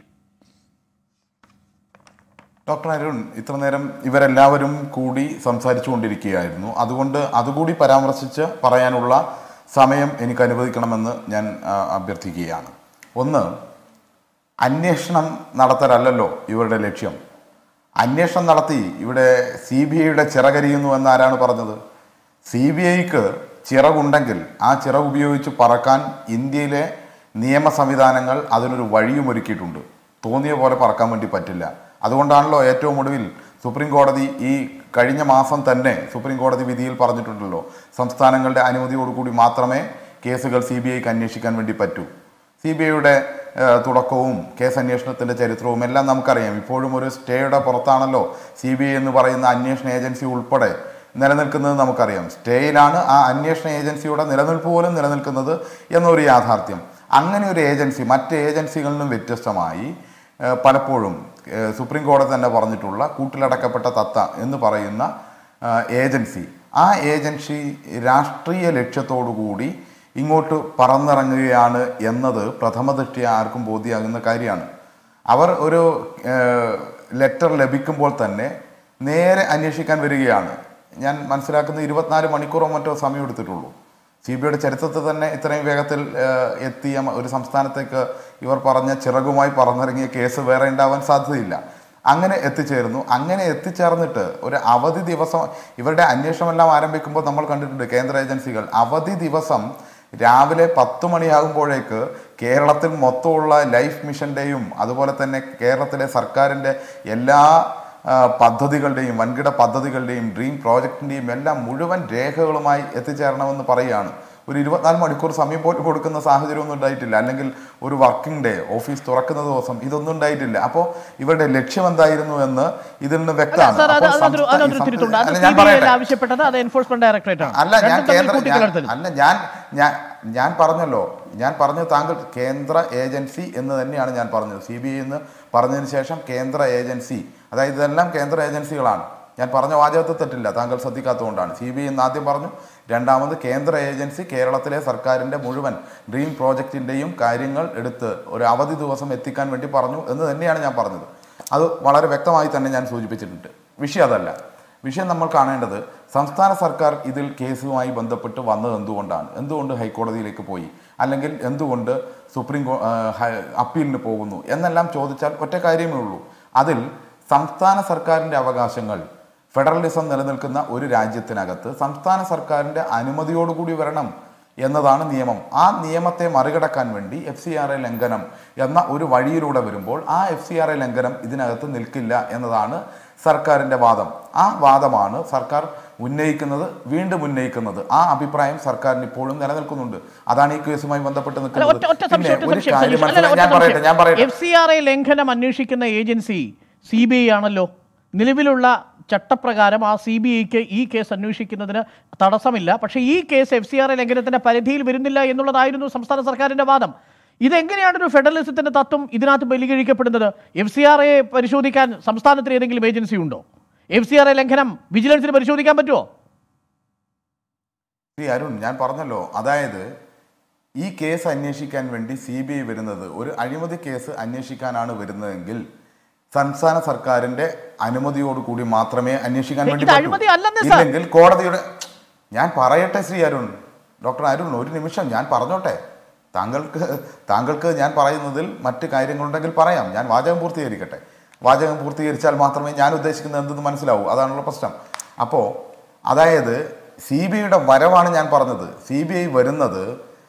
ഡോക്ടർ അരുൺ ഇത്ര നേരം ഇവരെല്ലാവരും കൂടി സംസാരിച്ചു കൊണ്ടിരിക്കുകയായിരുന്നു അതുകൊണ്ട് അതുകൂടി പരാമർശിച്ച് പറയാനുള്ള സമയം എനിക്ക് അനുവദിക്കണമെന്ന് ഞാൻ ആ, അഭ്യർത്ഥിക്കുകയാണ് ഒന്ന് അന്വേഷണം നടത്തലല്ലോ ഇവരുടെ ലക്ഷ്യം അന്വേഷണം നടത്തി ഇവിടെ സി ബി ഐയുടെ ചിറകരിയുന്നു എന്ന് ആരാണ് പറഞ്ഞത് സി ബി ഐക്ക് ചിറകുണ്ടെങ്കിൽ ആ ചിറക് ഉപയോഗിച്ച് പറക്കാൻ ഇന്ത്യയിലെ നിയമ സംവിധാനങ്ങൾ അതിനൊരു വഴിയും ഒരുക്കിയിട്ടുണ്ട് തോന്നിയ പോലെ പറക്കാൻ വേണ്ടി പറ്റില്ല അതുകൊണ്ടാണല്ലോ ഏറ്റവും ഒടുവിൽ സുപ്രീം കോടതി ഈ കഴിഞ്ഞ മാസം തന്നെ സുപ്രീം കോടതി വിധിയിൽ പറഞ്ഞിട്ടുണ്ടല്ലോ സംസ്ഥാനങ്ങളുടെ അനുമതിയോടുകൂടി മാത്രമേ കേസുകൾ സി ബി ഐക്ക് അന്വേഷിക്കാൻ വേണ്ടി പറ്റൂ സി ബി ഐയുടെ തുടക്കവും കേസ് അന്വേഷണത്തിൻ്റെ ചരിത്രവും എല്ലാം നമുക്കറിയാം ഇപ്പോഴും ഒരു സ്റ്റേയുടെ പുറത്താണല്ലോ സി ബി ഐ എന്ന് പറയുന്ന അന്വേഷണ ഏജൻസി ഉൾപ്പെടെ നിലനിൽക്കുന്നത് നമുക്കറിയാം സ്റ്റേയിലാണ് ആ അന്വേഷണ ഏജൻസിയുടെ നിലനിൽപ്പ് പോലും നിലനിൽക്കുന്നത് എന്നൊരു യാഥാർത്ഥ്യം അങ്ങനെ ഒരു ഏജൻസി മറ്റ് ഏജൻസികളിൽ നിന്നും വ്യത്യസ്തമായി ഏഹ്, പലപ്പോഴും ഏഹ്, സുപ്രീം കോടതി തന്നെ പറഞ്ഞിട്ടുള്ള കൂട്ടിലടക്കപ്പെട്ട തത്ത എന്ന് പറയുന്ന ഏഹ്, ഏജൻസി ആ ഏജൻസി രാഷ്ട്രീയ ലക്ഷ്യത്തോടു കൂടി ഇങ്ങോട്ട് പറന്നിറങ്ങുകയാണ് എന്നത് പ്രഥമ ദൃഷ്ടിയ ആർക്കും ബോധ്യമാകുന്ന കാര്യമാണ് അവർ ഒരു ലെറ്റർ ലഭിക്കുമ്പോൾ തന്നെ നേരെ അന്വേഷിക്കാൻ വരികയാണ് ഞാൻ മനസ്സിലാക്കുന്ന ഇരുപത്തിനാല് മണിക്കൂറോ മറ്റോ സമയം എടുത്തിട്ടുള്ളൂ സി ബി ഐയുടെ ചരിത്രത്തിൽ തന്നെ ഇത്രയും വേഗത്തിൽ ഏഹ്, എത്തിയ മ- ഒരു സംസ്ഥാനത്തേക്ക് ഇവർ പറഞ്ഞ ചിറകുമായി പറന്നിറങ്ങിയ കേസ് വേറെ ഉണ്ടാവാൻ സാധ്യതയില്ല അങ്ങനെ എത്തിച്ചേർന്നു അങ്ങനെ എത്തിച്ചേർന്നിട്ട് ഒരു അവധി ദിവസം ഇവരുടെ അന്വേഷണമെല്ലാം ആരംഭിക്കുമ്പോൾ നമ്മൾ കണ്ടിട്ടുണ്ട് കേന്ദ്ര ഏജൻസികൾ അവധി ദിവസം രാവിലെ പത്ത് മണിയാകുമ്പോഴേക്ക് കേരളത്തിൽ മൊത്തമുള്ള ലൈഫ് മിഷൻ്റെയും അതുപോലെ തന്നെ കേരളത്തിലെ സർക്കാരിൻ്റെ എല്ലാ ആ, പദ്ധതികളുടെയും വൻകിട പദ്ധതികളുടെയും ഡ്രീം പ്രോജക്റ്റിൻ്റെയും എല്ലാം മുഴുവൻ രേഖകളുമായി എത്തിച്ചേരണമെന്ന് പറയുകയാണ് ഒരു ഇരുപത്തിനാല് മണിക്കൂർ സമയം പോലും കൊടുക്കുന്ന സാഹചര്യമൊന്നും ഉണ്ടായിട്ടില്ല അല്ലെങ്കിൽ ഒരു വർക്കിംഗ് ഡേ ഓഫീസ് തുറക്കുന്ന ദിവസം ഇതൊന്നും ഉണ്ടായിട്ടില്ല അപ്പോൾ ഇവരുടെ ലക്ഷ്യം എന്തായിരുന്നു എന്ന് ഇതിൽ നിന്ന് അല്ല വ്യക്തമാണ് സാർ അത് അപ്പോൾ അതൊരു സംസ്ഥാന- അതൊരു ഈ തിരുത്തുണ്ട് അത് അല്ല, സി ഞാൻ ബി ഐ പറയട്ടെ. ആവശ്യപ്പെട്ടത് അത് എൻഫോഴ്സ്മെന്റ് ഡയറക്ടറേറ്റ് ആണ് അല്ല ഞാൻ രണ്ടും തമ്മിൽ കേന്ദ്ര ഞാൻ- കൂട്ടിക്കലർത്തരുത്. അല്ല ഞാൻ ഞാൻ ഞാൻ പറഞ്ഞല്ലോ ഞാൻ പറഞ്ഞത് താങ്കൾ കേന്ദ്ര ഏജൻസി എന്ന് തന്നെയാണ് ഞാൻ പറഞ്ഞത് സി ബി ഐ എന്ന് പറഞ്ഞതിന് ശേഷം കേന്ദ്ര ഏജൻസി അതായത് ഇതെല്ലാം കേന്ദ്ര ഏജൻസികളാണ് ഞാൻ പറഞ്ഞ വാചകത്തിൽ തെറ്റില്ല താങ്കൾ ശ്രദ്ധിക്കാത്തതുകൊണ്ടാണ് സി ബി ഐ എന്ന് ആദ്യം പറഞ്ഞു രണ്ടാമത് കേന്ദ്ര ഏജൻസി കേരളത്തിലെ സർക്കാരിൻ്റെ മുഴുവൻ ഡ്രീം പ്രോജക്റ്റിൻ്റെയും കാര്യങ്ങൾ എടുത്ത് ഒരു അവധി ദിവസം എത്തിക്കാൻ വേണ്ടി പറഞ്ഞു എന്ന് തന്നെയാണ് ഞാൻ പറഞ്ഞത് അത് വളരെ വ്യക്തമായി തന്നെ ഞാൻ സൂചിപ്പിച്ചിട്ടുണ്ട് വിഷയം അതല്ല വിഷയം നമ്മൾ കാണേണ്ടത് സംസ്ഥാന സർക്കാർ ഇതിൽ കേസുമായി ബന്ധപ്പെട്ട് വന്നത് എന്തുകൊണ്ടാണ് എന്തുകൊണ്ട് ഹൈക്കോടതിയിലേക്ക് പോയി അല്ലെങ്കിൽ എന്തുകൊണ്ട് സുപ്രീം കോ ആ, ഹൈ- അപ്പീലിന് പോകുന്നു എന്നെല്ലാം ചോദിച്ചാൽ ഒറ്റ കാര്യമേ ഉള്ളൂ അതിൽ സംസ്ഥാന സർക്കാരിൻ്റെ അവകാശങ്ങൾ ഫെഡറലിസം നിലനിൽക്കുന്ന ഒരു രാജ്യത്തിനകത്ത് സംസ്ഥാന സർക്കാരിൻ്റെ അനുമതിയോടുകൂടി വരണം എന്നതാണ് നിയമം ആ നിയമത്തെ മറികടക്കാൻ വേണ്ടി എഫ് സി ആർ എ ലംഘനം എന്ന ഒരു വഴിയിലൂടെ വരുമ്പോൾ ആ എഫ് സി ആർ എ ലംഘനം ഇതിനകത്ത് നിൽക്കില്ല എന്നതാണ് സർക്കാരിൻ്റെ വാദം ആ വാദമാണ് സർക്കാർ ഉന്നയിക്കുന്നത് വീണ്ടും ഉന്നയിക്കുന്നത് ആ അഭിപ്രായം സർക്കാരിന് ഇപ്പോഴും നിലനിൽക്കുന്നുണ്ട് അതാണ് ഈ കേസുമായി ബന്ധപ്പെട്ട് അല്ല, നിൽക്കുന്നത് ഒറ്റ ഒറ്റ പിന്നെ സംശയം ഒറ്റ ഒരു സംശയം കാര്യം സതീഷ്. അല്ല, മനസ്സിലായി ഒറ്റ ഞാൻ പറയട്ടെ ഞാൻ സംശയം. പറയട്ടെ എഫ് സി ആർ ഐ ലംഘനം അന്വേഷിക്കുന്ന ഏജൻസി സി ബി ഐ ആണല്ലോ നിലവിലുള്ള ചട്ടപ്രകാരം ആ സി ബി ഐക്ക് ഈ കേസ് അന്വേഷിക്കുന്നതിന് തടസ്സമില്ല പക്ഷേ ഈ case F C R I ലംഘനത്തിന്റെ പരിധിയിൽ വരുന്നില്ല എന്നുള്ളതായിരുന്നു സംസ്ഥാന സർക്കാരിന്റെ വാദം ഇതെങ്ങനെയാണ് ഒരു ഫെഡറലിസത്തിന്റെ തത്വം ഇതിനകത്ത് ബലികഴിക്കപ്പെടുന്നത് എഫ് സി ആർ എ പരിശോധിക്കാൻ സംസ്ഥാനത്തിന് ഏതെങ്കിലും ഏജൻസി ഉണ്ടോ എഫ് സി ആർ എ ലംഘനം വിജിലൻസിന് പരിശോധിക്കാൻ പറ്റുമോ ശ്രീ അരുൺ ഞാൻ പറഞ്ഞല്ലോ അതായത് ഈ കേസ് അന്വേഷിക്കാൻ വേണ്ടി സി ബി ഐ വരുന്നത് ഒരു അഴിമതി കേസ് അന്വേഷിക്കാനാണ് വരുന്നതെങ്കിൽ സംസ്ഥാന സർക്കാരിന്റെ അനുമതിയോടുകൂടി മാത്രമേ അന്വേഷിക്കാൻ വേണ്ടി ഇത് പറ്റൂ. അഴിമതി അല്ലെന്നേ സാർ. ഇല്ലെങ്കിൽ കോടതിയുടെ ഞാൻ പറയട്ടെ ശ്രീ അരുൺ ഡോക്ടർ അരുൺ ഒരു നിമിഷം ഞാൻ പറഞ്ഞോട്ടെ താങ്കൾക്ക് താങ്കൾക്ക് ഞാൻ പറയുന്നതിൽ മറ്റ് കാര്യങ്ങളുണ്ടെങ്കിൽ പറയാം ഞാൻ വാചകം പൂർത്തീകരിക്കട്ടെ വാചകം പൂർത്തീകരിച്ചാൽ മാത്രമേ ഞാൻ ഉദ്ദേശിക്കുന്നത് എന്തെന്ന് മനസ്സിലാവൂ അതാണുള്ള പ്രശ്നം അപ്പോൾ അതായത് സി ബി ഐയുടെ വരവാണ് ഞാൻ പറഞ്ഞത് സി ബി ഐ വരുന്നത്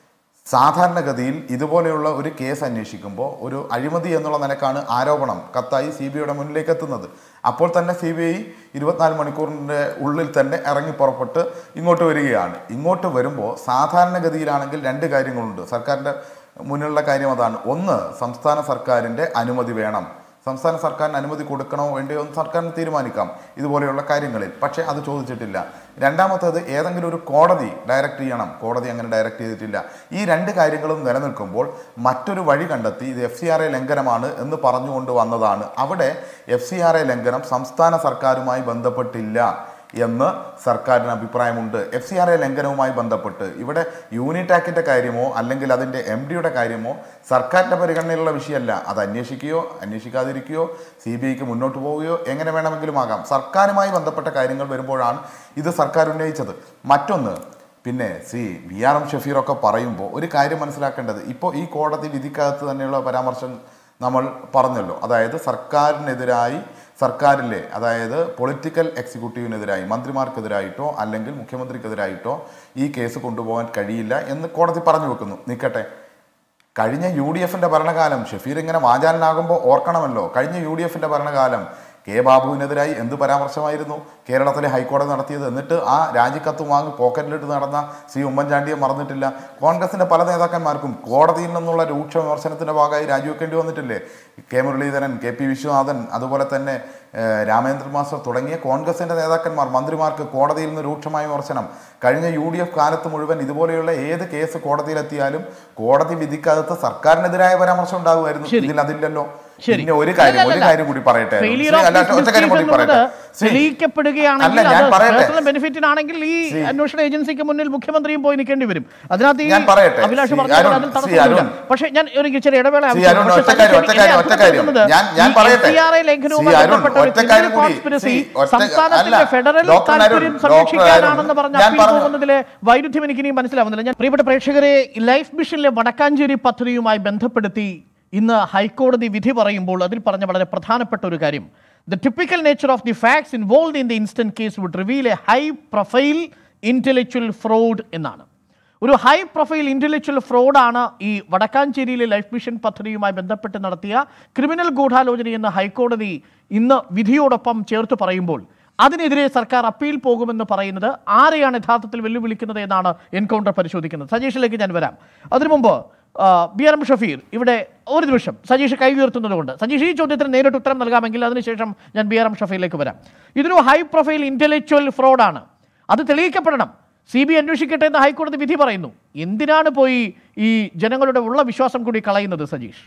സാധാരണഗതിയിൽ ഇതുപോലെയുള്ള ഒരു കേസ് അന്വേഷിക്കുമ്പോൾ ഒരു അഴിമതി എന്നുള്ള നിലക്കാണ് ആരോപണം കത്തായി സി ബി ഐയുടെ മുന്നിലേക്ക് എത്തുന്നത് അപ്പോൾ തന്നെ സി ബി ഐ ഇരുപത്തിനാല് മണിക്കൂറിൻ്റെ ഉള്ളിൽ തന്നെ ഇറങ്ങി പുറപ്പെട്ട് ഇങ്ങോട്ട് വരികയാണ് ഇങ്ങോട്ട് വരുമ്പോൾ സാധാരണഗതിയിലാണെങ്കിൽ രണ്ട് കാര്യങ്ങളുണ്ട് സർക്കാരിൻ്റെ മുന്നിലുള്ള കാര്യം അതാണ് ഒന്ന് സംസ്ഥാന സർക്കാരിൻ്റെ അനുമതി വേണം സംസ്ഥാന സർക്കാരിന് അനുമതി കൊടുക്കണോ വേണ്ടയോ എന്ന് സർക്കാരിന് തീരുമാനിക്കാം ഇതുപോലെയുള്ള കാര്യങ്ങളിൽ പക്ഷേ അത് ചോദിച്ചിട്ടില്ല രണ്ടാമത്തേത് ഏതെങ്കിലും ഒരു കോടതി ഡയറക്റ്റ് ചെയ്യണം കോടതി അങ്ങനെ ഡയറക്റ്റ് ചെയ്തിട്ടില്ല ഈ രണ്ട് കാര്യങ്ങളും നിലനിൽക്കുമ്പോൾ മറ്റൊരു വഴി കണ്ടെത്തി ഇത് എഫ് സി ആർ എ ലംഘനമാണ് എന്ന് പറഞ്ഞുകൊണ്ട് വന്നതാണ് അവിടെ എഫ് സി ആർ എ ലംഘനം സംസ്ഥാന സർക്കാരുമായി ബന്ധപ്പെട്ടില്ല എന്ന് സർക്കാരിന് അഭിപ്രായമുണ്ട് എഫ് സി ആർ എ ലംഘനവുമായി ബന്ധപ്പെട്ട് ഇവിടെ യൂണിടാക്കിൻ്റെ കാര്യമോ അല്ലെങ്കിൽ അതിൻ്റെ എം ഡിയുടെ കാര്യമോ സർക്കാരിൻ്റെ പരിഗണനയിലുള്ള വിഷയമല്ല അത് അന്വേഷിക്കുകയോ അന്വേഷിക്കാതിരിക്കുകയോ സി ബി ഐക്ക് മുന്നോട്ട് പോവുകയോ എങ്ങനെ വേണമെങ്കിലും ആകാം സർക്കാരുമായി ബന്ധപ്പെട്ട കാര്യങ്ങൾ വരുമ്പോഴാണ് ഇത് സർക്കാർ ഉന്നയിച്ചത് മറ്റൊന്ന് പിന്നെ ശ്രീ വി ആർ എം ഷഫീറൊക്കെ പറയുമ്പോൾ ഒരു കാര്യം മനസ്സിലാക്കേണ്ടത് ഇപ്പോൾ ഈ കോടതി വിധിക്കകത്ത് തന്നെയുള്ള പരാമർശം നമ്മൾ പറഞ്ഞല്ലോ അതായത് സർക്കാരിനെതിരായി സർക്കാരിലെ അതായത് പൊളിറ്റിക്കൽ എക്സിക്യൂട്ടീവിനെതിരായി മന്ത്രിമാർക്കെതിരായിട്ടോ അല്ലെങ്കിൽ മുഖ്യമന്ത്രിക്കെതിരായിട്ടോ ഈ കേസ് കൊണ്ടുപോകാൻ കഴിയില്ല എന്ന് കോടതി പറഞ്ഞു വെക്കുന്നു നിൽക്കട്ടെ കഴിഞ്ഞ യു ഡി എഫിന്റെ ഭരണകാലം ഷഫീർ ഇങ്ങനെ വാചാലനാകുമ്പോൾ ഓർക്കണമല്ലോ കഴിഞ്ഞ യു ഡി എഫിന്റെ ഭരണകാലം കെ ബാബുവിനെതിരായി എന്ത് പരാമർശമായിരുന്നു കേരളത്തിലെ ഹൈക്കോടതി നടത്തിയത് എന്നിട്ട് ആ രാജിക്കത്ത് വാങ്ങി പോക്കറ്റിലിട്ട് നടന്ന ശ്രീ ഉമ്മൻചാണ്ടിയെ മറന്നിട്ടില്ല കോൺഗ്രസിന്റെ പല നേതാക്കന്മാർക്കും കോടതിയിൽ നിന്നുള്ള രൂക്ഷ വിമർശനത്തിന്റെ ഭാഗമായി രാജിവെക്കേണ്ടി വന്നിട്ടില്ലേ K Muraleedharan K P Viswanathan അതുപോലെ തന്നെ ഏഹ്, രാമേന്ദ്രൻ മാസ്റ്റർ തുടങ്ങിയ കോൺഗ്രസിന്റെ നേതാക്കന്മാർ മന്ത്രിമാർക്ക് കോടതിയിൽ നിന്ന് രൂക്ഷമായ വിമർശനം കഴിഞ്ഞ യു ഡി എഫ് കാലത്ത് മുഴുവൻ ഇതുപോലെയുള്ള ഏത് കേസ് കോടതിയിലെത്തിയാലും കോടതി വിധിക്കകത്ത് സർക്കാരിനെതിരായ പരാമർശം ഉണ്ടാകുമായിരുന്നു ഇതിൽ അതില്ലല്ലോ ശരി. പിന്നെ ഒരു കാര്യം ഒരു അല്ലല്ലല്ല. കാര്യം കൂടി പറയട്ടെ Failure ശ്രീ, of അല്ല, this ഒറ്റ കാര്യം കൂടി mischief പറയട്ടെ എന്നുള്ളത് ശ്രീ, തെളിയിക്കപ്പെടുകയാണെങ്കിൽ അല്ല, ഞാൻ അത് പറയട്ടെ. പേഴ്സണൽ ബെനിഫിറ്റിനാണെങ്കിൽ ഈ അന്വേഷണ ഏജൻസിക്ക് മുന്നിൽ മുഖ്യമന്ത്രിയും പോയി നിൽക്കേണ്ടി വരും അതിനകത്ത് ഈ ഞാൻ പറയട്ടെ. അഭിലാഷ് ശ്രീ പറഞ്ഞ പോലെ അരുൺ, അതിൽ ശ്രീ തടസ്സമൊന്നുമില്ല അരുൺ. പക്ഷേ ഞാൻ ഒരു ചെറിയ ഇടവേള ശ്രീ ആവശ്യപ്പെടുന്നു. അരുൺ, പക്ഷേ ഒറ്റ കാര്യം, സതീശൻ ഒറ്റ എന്നെ കാര്യം, ഒറ്റ കാര്യം. അത്ഭുതപ്പെടുത്തുന്നത് ഞാൻ- ഞാൻ ഈ പറയട്ടെ. FCRA ലംഘനവുമായി ശ്രീ അരുൺ, ബന്ധപ്പെട്ട ഒരു ഒറ്റ കാര്യം criminal കൂടി. conspiracy ശ്രീ, ഒറ്റ- സംസ്ഥാനത്തിന്റെ അല്ല, ഫെഡറൽ ഡോക്ടർ അരുൺ, താല്പര്യം ഡോക്ടർ സംരക്ഷിക്കാനാണെന്ന് അരുൺ, പറഞ്ഞ ഞാൻ അപ്പീൽ പറഞ്ഞു. പോകുന്നതിലെ വൈരുദ്ധ്യം എനിക്ക് ഇനിയും മനസ്സിലാവുന്നില്ല ഞാൻ പ്രിയപ്പെട്ട പ്രേക്ഷകരെ ലൈഫ് മിഷനിലെ വടക്കാഞ്ചേരി പദ്ധതിയുമായി ബന്ധപ്പെടുത്തി ഇന്ന് ഹൈക്കോടതി വിധി പറയുമ്പോൾ അതിൽ പറഞ്ഞ വളരെ പ്രധാനപ്പെട്ട ഒരു കാര്യം the typical nature of the facts involve in the instant case would reveal a high profile intellectual fraud എന്നാണ് ഒരു ഹൈ പ്രൊഫൈൽ ഇന്റലക്ച്വൽ ഫ്രോഡാണ് ഈ വടക്കാഞ്ചേരിയിലെ ലൈഫ് മിഷൻ പദ്ധതിയുമായി ബന്ധപ്പെട്ട് നടത്തിയ ക്രിമിനൽ ഗൂഢാലോചനയെന്ന് ഹൈക്കോടതി ഇന്ന് വിധിയോടൊപ്പം ചേർത്ത് പറയുമ്പോൾ അതിനെതിരെ സർക്കാർ അപ്പീൽ പോകുമെന്ന് പറയുന്നത് ആരെയാണ് യഥാർത്ഥത്തിൽ വെല്ലുവിളിക്കുന്നത് എന്നാണ് എൻകൗണ്ടർ പരിശോധിക്കുന്നത് സജീഷിലേക്ക് ഞാൻ വരാം അതിനു മുമ്പ് ആ, ബി ആർ എം ഷഫീർ ഇവിടെ ഒരു നിമിഷം സജീഷ് കൈ ഉയർത്തുന്നതുകൊണ്ട് സജീഷ് ഈ ചോദ്യത്തിന് നേരിട്ട് ഉത്തരം നൽകാമെങ്കിൽ അതിനുശേഷം ഞാൻ ബി ആർ എം ഷഫീറിലേക്ക് വരാം ഇതൊരു ഹൈ പ്രൊഫൈൽ ഇന്റലക്ച്വൽ ഫ്രോഡാണ് അത് തെളിയിക്കപ്പെടണം സി ബി അന്വേഷിക്കട്ടെ എന്ന് ഹൈക്കോടതി വിധി പറയുന്നു എന്തിനാണ് പോയി ഈ ജനങ്ങളുടെ ഉള്ള വിശ്വാസം കൂടി കളയുന്നത് സജീഷ്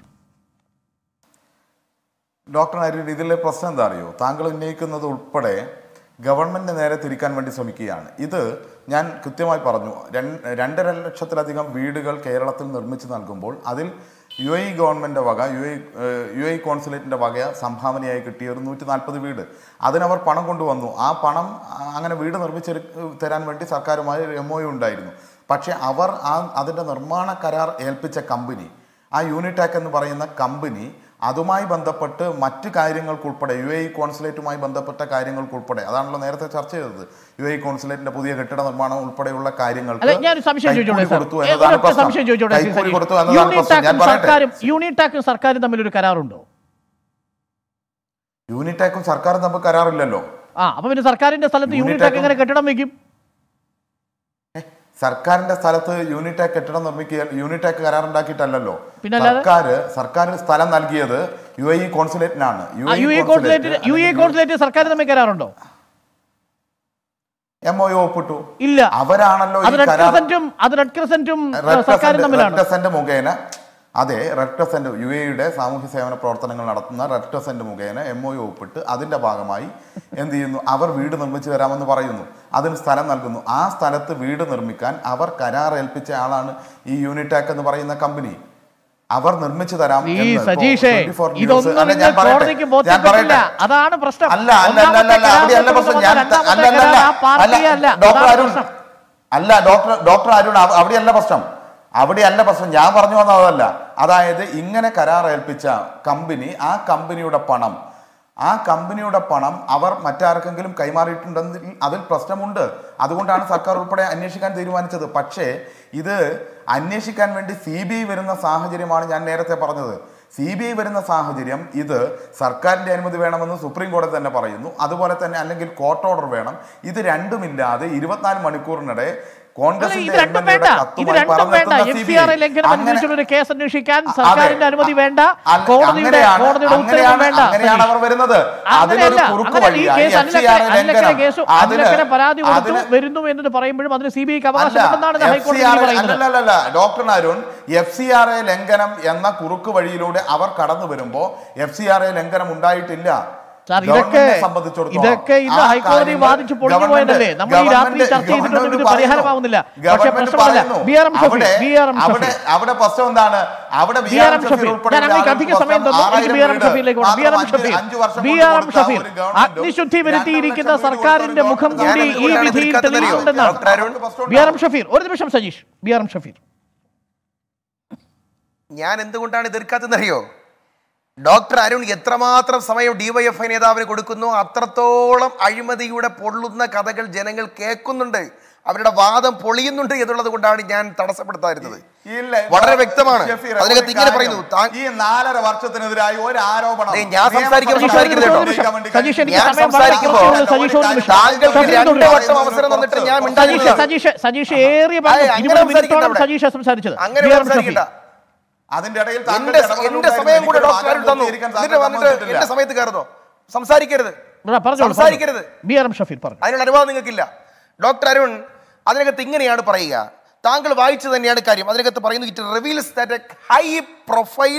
ഡോക്ടർ അരുൺ ഇതിലെ പ്രശ്നം എന്താ അറിയോ താങ്കൾ ഉന്നയിക്കുന്നത് ഉൾപ്പെടെ ഗവൺമെന്റിന് നേരെ തിരിക്കാൻ വേണ്ടി ശ്രമിക്കുകയാണ് ഇത് ഞാൻ കൃത്യമായി പറഞ്ഞു രണ്ട് രണ്ടര ലക്ഷത്തിലധികം വീടുകൾ കേരളത്തിൽ നിർമ്മിച്ച് നൽകുമ്പോൾ അതിൽ യു എ ഗവൺമെൻറ് വക യു എ യു എ കോൺസുലേറ്റിൻ്റെ വക സംഭാവനയായി കിട്ടിയ ഒരു നൂറ്റി നാൽപ്പത് വീട് അതിനവർ പണം കൊണ്ടുവന്നു ആ പണം ആ, അങ്ങനെ വീട് നിർമ്മിച്ച് തരാൻ വേണ്ടി സർക്കാരുമായി ഒരു എം ഒ ഉണ്ടായിരുന്നു പക്ഷേ അവർ ആ അതിൻ്റെ നിർമ്മാണ കരാർ ഏൽപ്പിച്ച കമ്പനി ആ യൂണിടാക് എന്ന് പറയുന്ന കമ്പനി അതുമായി ബന്ധപ്പെട്ട് മറ്റ് കാര്യങ്ങൾക്കുൾപ്പെടെ യു എ കോൺസുലേറ്റുമായി ബന്ധപ്പെട്ട കാര്യങ്ങൾക്കുൾപ്പെടെ അതാണല്ലോ നേരത്തെ ചർച്ച ചെയ്തത് യു എ കോൺസുലേറ്റിന്റെ പുതിയ കെട്ടിട നിർമ്മാണം ഉൾപ്പെടെയുള്ള കാര്യങ്ങൾക്ക് അല്ല ഞാൻ ഒരു സംശയം കൈക്കൂലി ചോദിച്ചോട്ടെ സാർ കൊടുത്തു ഏ, എന്നതാണ് ഒരൊറ്റ പ്രശ്നം. സംശയം ചോദിച്ചോട്ടെ ശ്രീ കൈക്കൂലി സജീഷ്. കൊടുത്തു എന്നതാണ് പ്രശ്നം ഞാൻ യൂണിടാക്കും പറയട്ടെ സർക്കാരും യൂണിടാക്കും സർക്കാരും തമ്മിൽ ഒരു കരാറുണ്ടോ യൂണിടാക്കും സർക്കാരും തമ്മിൽ കരാറില്ലല്ലോ ആ അപ്പൊ പിന്നെ സർക്കാരിന്റെ സ്ഥലത്ത് യൂണിടാക്ക് യൂണിടാക്കും- എങ്ങനെ കെട്ടിടം വെക്കും സർക്കാരിന്റെ സ്ഥലത്ത് യൂണിടാക് കെട്ടിടം നിർമ്മിക്കുക യൂണിടാക് കരാറുണ്ടാക്കിയിട്ടല്ലോ പിന്നെ അല്ലാതെ? സർക്കാർ സർക്കാരിന് സ്ഥലം നൽകിയത് യു എ കോൺസുലേറ്റിനാണ് ആ, U A consulate U A consulate സർക്കാർ തമ്മിൽ കരാറുണ്ടോ എം ഒ ഒപ്പിട്ടു ഇല്ല അവരാണല്ലോ അത് ഈ റെഡ് കരാർ ക്രിസന്റും അത് റെഡ് ക്രിസന്റും റെഡ് സർക്കാരും ക്രസന്റ് തമ്മിലാണ് റെഡ് ക്രസന്റ് മുഖേന അതെ റെഡ് ക്രസന്റ് യു എയുടെ സാമൂഹ്യ സേവന പ്രവർത്തനങ്ങൾ നടത്തുന്ന റെഡ് ക്രസന്റ് മുഖേന എം ഒ ഒപ്പിട്ട് അതിന്റെ ഭാഗമായി എന്ത് ചെയ്യുന്നു അവർ വീട് നിർമ്മിച്ചു തരാമെന്ന് പറയുന്നു അതിന് സ്ഥലം നൽകുന്നു ആ സ്ഥലത്ത് വീട് നിർമ്മിക്കാൻ അവർ കരാർ ഏൽപ്പിച്ച ആളാണ് ഈ യൂണിടാക് എന്ന് പറയുന്ന കമ്പനി അവർ നിർമ്മിച്ചു തരാം ഈ എന്ന് ഇപ്പോ സജീഷേ 24 news ഇതൊന്നും അല്ല, നിങ്ങൾ ഞാൻ പറയട്ടെ, കോടതിക്ക് ഞാൻ ബോധ്യപ്പെട്ടില്ല പറയട്ടെ. അതാണ് പ്രശ്നം അല്ല അല്ല അല്ല അല്ല അല്ല ഒന്നാമത്തെ അവിടെയല്ല പ്രശ്നം ഞാൻ കരാർ അല്ല രണ്ടാമത്തെ അല്ല കരാർ ആ അല്ല പാർട്ടിയല്ല അല്ല ഡോക്ടർ അതാണ് അരുൺ പ്രശ്നം. അല്ല ഡോക്ടർ ഡോക്ടർ അരുൺ അവ- അവിടെയല്ല പ്രശ്നം അവിടെയല്ല പ്രശ്നം ഞാൻ പറഞ്ഞു വന്നതല്ല അതായത് ഇങ്ങനെ കരാർ ഏൽപ്പിച്ച കമ്പനി ആ കമ്പനിയുടെ പണം ആ കമ്പനിയുടെ പണം അവർ മറ്റാർക്കെങ്കിലും കൈമാറിയിട്ടുണ്ടെങ്കിൽ അതിൽ പ്രശ്നമുണ്ട് അതുകൊണ്ടാണ് സർക്കാർ ഉൾപ്പെടെ അന്വേഷിക്കാൻ തീരുമാനിച്ചത് പക്ഷേ ഇത് അന്വേഷിക്കാൻ വേണ്ടി സി ബി ഐ വരുന്ന സാഹചര്യമാണ് ഞാൻ നേരത്തെ പറഞ്ഞത് സി ബി ഐ വരുന്ന സാഹചര്യം ഇത് സർക്കാരിന്റെ അനുമതി വേണമെന്ന് സുപ്രീം കോടതി തന്നെ പറയുന്നു അതുപോലെ തന്നെ അല്ലെങ്കിൽ കോർട്ട് ഓർഡർ വേണം ഇത് രണ്ടുമില്ലാതെ ഇരുപത്തിനാല് മണിക്കൂറിനിടെ അല്ല, കോൺഗ്രസിന്റെ ഇത് രണ്ടും MLA യുടെ വേണ്ട ഇത് കത്തുമായി രണ്ടും വേണ്ട പറന്നെത്തുന്ന എഫ് സി CBI. ആർ ലംഘനം അങ്ങനെ- അനുസരിച്ചുള്ള ഒരു കേസ് അന്വേഷിക്കാൻ അതെ. സർക്കാരിന്റെ അനുമതി വേണ്ട അല്ല, കോടതിയുടെ അങ്ങനെയാണ്- കോടതിയുടെ ഉത്തരവും അങ്ങനെയാണ്- വേണ്ട അങ്ങനെയാണ് അവർ വരുന്നത് അതിനൊരു അങ്ങനെയല്ല കുറുക്ക് അങ്ങനെ ഈ വഴിയായി കേസ് FCR അനിലക്കര അനിലക്കര ലംഘനം. കേസ് അതിന് അനിലക്കര പരാതി കൊടുത്തു അതിന് വരുന്നു എന്ന് പറയുമ്പോഴും അതിന് സി ബി ഐക്ക് അല്ല അവകാശമുണ്ടെന്നാണ് എഫ് ഹൈക്കോടതി സി ആർ പറയുന്നത് അല്ലല്ല doctor Arun F C R A ലംഘനം എന്ന കുറുക്ക് വഴിയിലൂടെ അവർ കടന്നു വരുമ്പോ എഫ് സി ആർ എ ലംഘനം ഉണ്ടായിട്ടില്ല സാർ, ഇതൊക്കെ- ഗവൺമെന്റിനെ സംബന്ധിച്ചിടത്തോളം ഇതൊക്കെ ഇന്ന് ആ ഹൈക്കോടതി കാര്യങ്ങൾ വാദിച്ച് പൊളിഞ്ഞു ഗവൺമെന്റ് പോയതല്ലേ? നമ്മൾ ഈ രാത്രി ഗവൺമെന്റ് ചർച്ച ചെയ്തിട്ടൊന്നും ഇത് ഗവൺമെന്റ് പരിഹാരമാവുന്നില്ല. പറയുന്നു. പക്ഷേ ഗവൺമെന്റ് പ്രശ്നമല്ല. പറയുന്നു. ബി ആർ എം ഷഫീർ, അവിടെ- ബി ആർ എം അവിടെ ഷഫീർ. അവിടെ പ്രശ്നം എന്താണ് അവിടെ ബി ആർ എം ഷഫീർ ഞാൻ അങ്ങേക്ക് അധിക സമയം തന്നു എനിക്ക് ബി ആർ എം ഷഫീറിലേക്ക് പോകണം B R M Shafeer B R M Shafeer അഗ്നിശുദ്ധി വരുത്തിയിരിക്കുന്ന സർക്കാരിന്റെ മുഖം കൂടി ഈ എന്തുകൊണ്ടാണ് വിധിയിൽ എതിർക്കാത്തത് അറിയോ? തെളിയുന്നുണ്ടെന്നാണ് doctor Arun B R M Shafeer ഒരു നിമിഷം Sajeesh B R M Shafeer ഞാൻ എന്തുകൊണ്ടാണ് എതിർക്കാത്തതെന്നറിയോ ഡോക്ടർ അരുൺ എത്രമാത്രം സമയം ഡിവൈഎഫ്ഐ നേതാവിന് കൊടുക്കുന്നു അത്രത്തോളം അഴിമതിയുടെ പൊള്ളുന്ന കഥകൾ ജനങ്ങൾ കേൾക്കുന്നുണ്ട് അവരുടെ വാദം പൊളിയുന്നുണ്ട് എന്നുള്ളത് കൊണ്ടാണ് ഞാൻ തടസ്സപ്പെടുത്താതിരുന്നത് ഇല്ല, വളരെ വ്യക്തമാണ് ഷഫീർ, അതിനകത്ത് ഒരു ഇങ്ങനെ കാര്യം. പറയുന്നു താ- ഈ നാലര വർഷത്തിനെതിരായി ഒരു ആരോപണം ദേ, ഞാൻ സംസാരിക്കുമ്പോൾ നിയമസഭയിൽ സംസാരിക്കുന്നത് കേട്ടോ. ഉന്നയിക്കാൻ വേണ്ടി സജീഷ് എനിക്ക് ഞാൻ സമയം സംസാരിക്കുമ്പോൾ വളരെ കുറച്ചേ ഉള്ളൂ. സജീഷ് ഒരു നിമിഷം. താങ്കൾക്ക് ഷഫീർ രണ്ട് തുടരുക. വട്ടം അവസരം തന്നിട്ട് ഞാൻ സജീഷ് മിണ്ടാതിരുന്നത് സജീഷ് സജീഷ് ഏറിയ അതെ, അങ്ങനെ ഇരുപത് മിനിറ്റോളം സംസാരിക്കണ്ട അവിടെ. സജീഷ് സംസാരിച്ചത് അങ്ങനെ ബി ആർ എം ഷഫീർ സംസാരിക്കണ്ട അതിന്റെ ഇടയിൽ എന്റെ താങ്കളുടെ എന്റെ ഇടപെടലുണ്ടായിരുന്നു. സമയം കൂടെ എനിക്കൊരു ഡോക്ടർ അരുൺ വാദം തന്നു പൂർത്തീകരിക്കാൻ എന്നിട്ട് താങ്കൾ വന്നിട്ട് സമ്മതിച്ചിട്ടില്ല. എന്റെ സമയത്ത് കയറുന്നോ സംസാരിക്കരുത് പറഞ്ഞോളൂ സംസാരിക്കരുത് ബി ആർ എം ഷഫീർ പറഞ്ഞു അതിനുള്ള അനുവാദം നിങ്ങൾക്കില്ല ഡോക്ടർ അരുൺ അതിനകത്ത് ഇങ്ങനെയാണ് പറയുക താങ്കൾ വായിച്ചു തന്നെയാണ് കാര്യം അതിനകത്ത് പറയുന്നു it reveals that a high profile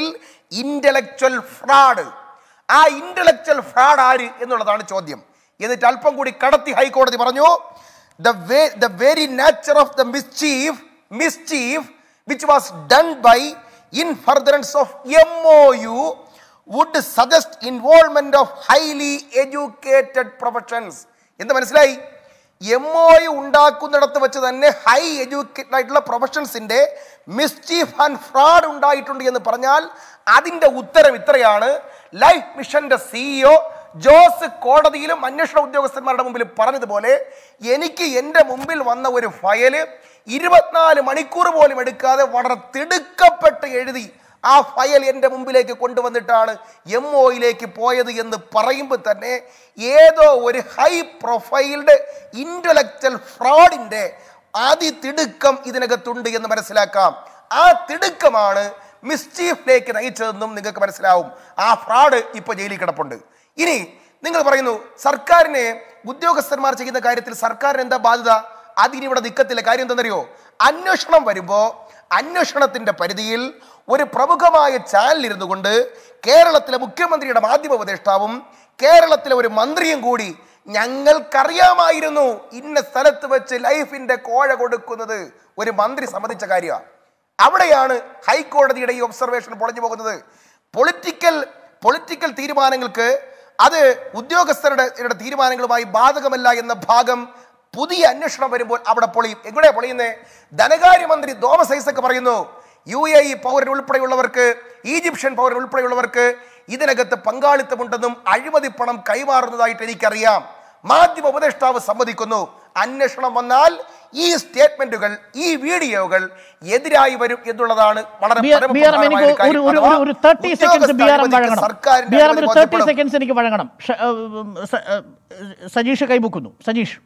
intellectual fraud ആ ഇന്റലക്ച്വൽ ഫ്രാഡ് ആര് എന്നുള്ളതാണ് ചോദ്യം എന്നിട്ട് അല്പം കൂടി കടത്തി ഹൈക്കോടതി പറഞ്ഞു the way the very nature of the mischief mischief which was done by in furtherance of M O U would suggest involvement of highly educated professions എന്ന് മനസ്സിലായി എം ഒ യു ഉണ്ടാക്കുന്നിടത്ത് വെച്ച് തന്നെ ഹൈ എഡ്യൂക്കേറ്റഡ് ആയിട്ടുള്ള പ്രൊഫഷൻസിന്റെ mischief and fraud ഉണ്ടായിട്ടുണ്ട് എന്ന് പറഞ്ഞാൽ അതിന്റെ ഉത്തരം ഇത്രയാണ് ലൈഫ് മിഷന്റെ സിഇഒ ജോസ് കോടതിയിലും അന്വേഷണ ഉദ്യോഗസ്ഥന്മാരുടെ മുമ്പിൽ പറഞ്ഞതുപോലെ എനിക്ക് എൻ്റെ മുമ്പിൽ വന്ന ഒരു ഫയല് ഇരുപത്തിനാല് മണിക്കൂർ പോലും എടുക്കാതെ വളരെ തിടുക്കപ്പെട്ട് എഴുതി ആ ഫയൽ എൻ്റെ മുമ്പിലേക്ക് കൊണ്ടുവന്നിട്ടാണ് എം ഒയിലേക്ക് പോയത് എന്ന് പറയുമ്പോൾ തന്നെ ഏതോ ഒരു ഹൈ പ്രൊഫൈൽഡ് ഇൻ്റലക്ച്വൽ ഫ്രോഡിൻ്റെ അതിതിടുക്കം ഇതിനകത്തുണ്ട് എന്ന് മനസ്സിലാക്കാം ആ തിടുക്കമാണ് മിസ്ചീഫിലേക്ക് നയിച്ചതെന്നും നിങ്ങൾക്ക് മനസ്സിലാവും ആ ഫ്രോഡ് ഇപ്പോൾ ജയിലിൽ കിടപ്പുണ്ട് ഇനി നിങ്ങൾ പറയുന്നു സർക്കാരിനെ ഉദ്യോഗസ്ഥന്മാർ ചെയ്യുന്ന കാര്യത്തിൽ സർക്കാരിന് എന്താ ബാധ്യത അതിനിവിടെ നിൽക്കത്തില്ല കാര്യം എന്താണെന്നറിയോ അന്വേഷണം വരുമ്പോൾ അന്വേഷണത്തിന്റെ പരിധിയിൽ ഒരു പ്രമുഖമായ ചാനൽ ഇരുന്നു കൊണ്ട് കേരളത്തിലെ മുഖ്യമന്ത്രിയുടെ മാധ്യമ ഉപദേഷ്ടാവും കേരളത്തിലെ ഒരു മന്ത്രിയും കൂടി ഞങ്ങൾക്കറിയാമായിരുന്നു ഇന്ന സ്ഥലത്ത് വെച്ച് ലൈഫിന്റെ കോഴ കൊടുക്കുന്നത് ഒരു മന്ത്രി സമ്മതിച്ച കാര്യമാണ് അവിടെയാണ് ഹൈക്കോടതിയുടെ ഈ ഒബ്സർവേഷൻ പൊളഞ്ഞു പോകുന്നത് പൊളിറ്റിക്കൽ പൊളിറ്റിക്കൽ തീരുമാനങ്ങൾക്ക് അത് ഉദ്യോഗസ്ഥരുടെ യുടെ തീരുമാനങ്ങളുമായി ബാധകമല്ല എന്ന ഭാഗം പുതിയ അന്വേഷണം വരുമ്പോൾ അവിടെ പൊളിയും എവിടെ പൊളിയുന്നേ ധനകാര്യമന്ത്രി തോമസ് ഐസക് പറയുന്നു യു എ ഇ പൗരൻ ഉൾപ്പെടെയുള്ളവർക്ക് ഈജിപ്ഷ്യൻ പൗരൻ ഉൾപ്പെടെയുള്ളവർക്ക് ഇതിനകത്ത് പങ്കാളിത്തമുണ്ടെന്നും അഴിമതി പണം കൈമാറുന്നതായിട്ട് എനിക്കറിയാം മാധ്യമ ഉപദേഷ്ടാവ് സമ്മതിക്കുന്നു അന്വേഷണം വന്നാൽ ഈ സ്റ്റേറ്റ്മെന്റുകൾ ഈ വീഡിയോകൾ എതിരായി വരും എന്നുള്ളതാണ് വളരെ ബി ആർ ബി ആർ പരമപ്രധാനമായ എനിക്ക് ഒരു കാര്യം. ഒരു ഒരു അഥവാ ഒരു thirty seconds B R M ഉദ്യോഗസ്ഥ വഴങ്ങണം സർക്കാരിന്റെ ബി ആർ എം ഒരു അനുമതി തേർട്ടി ബോധ്യപ്പെടും. സെക്കൻഡ്സ് എനിക്ക് വഴങ്ങണം ഷ- ഉം, സ- ഉം, സജീഷ് കൈമുക്കുന്നു സജീഷ്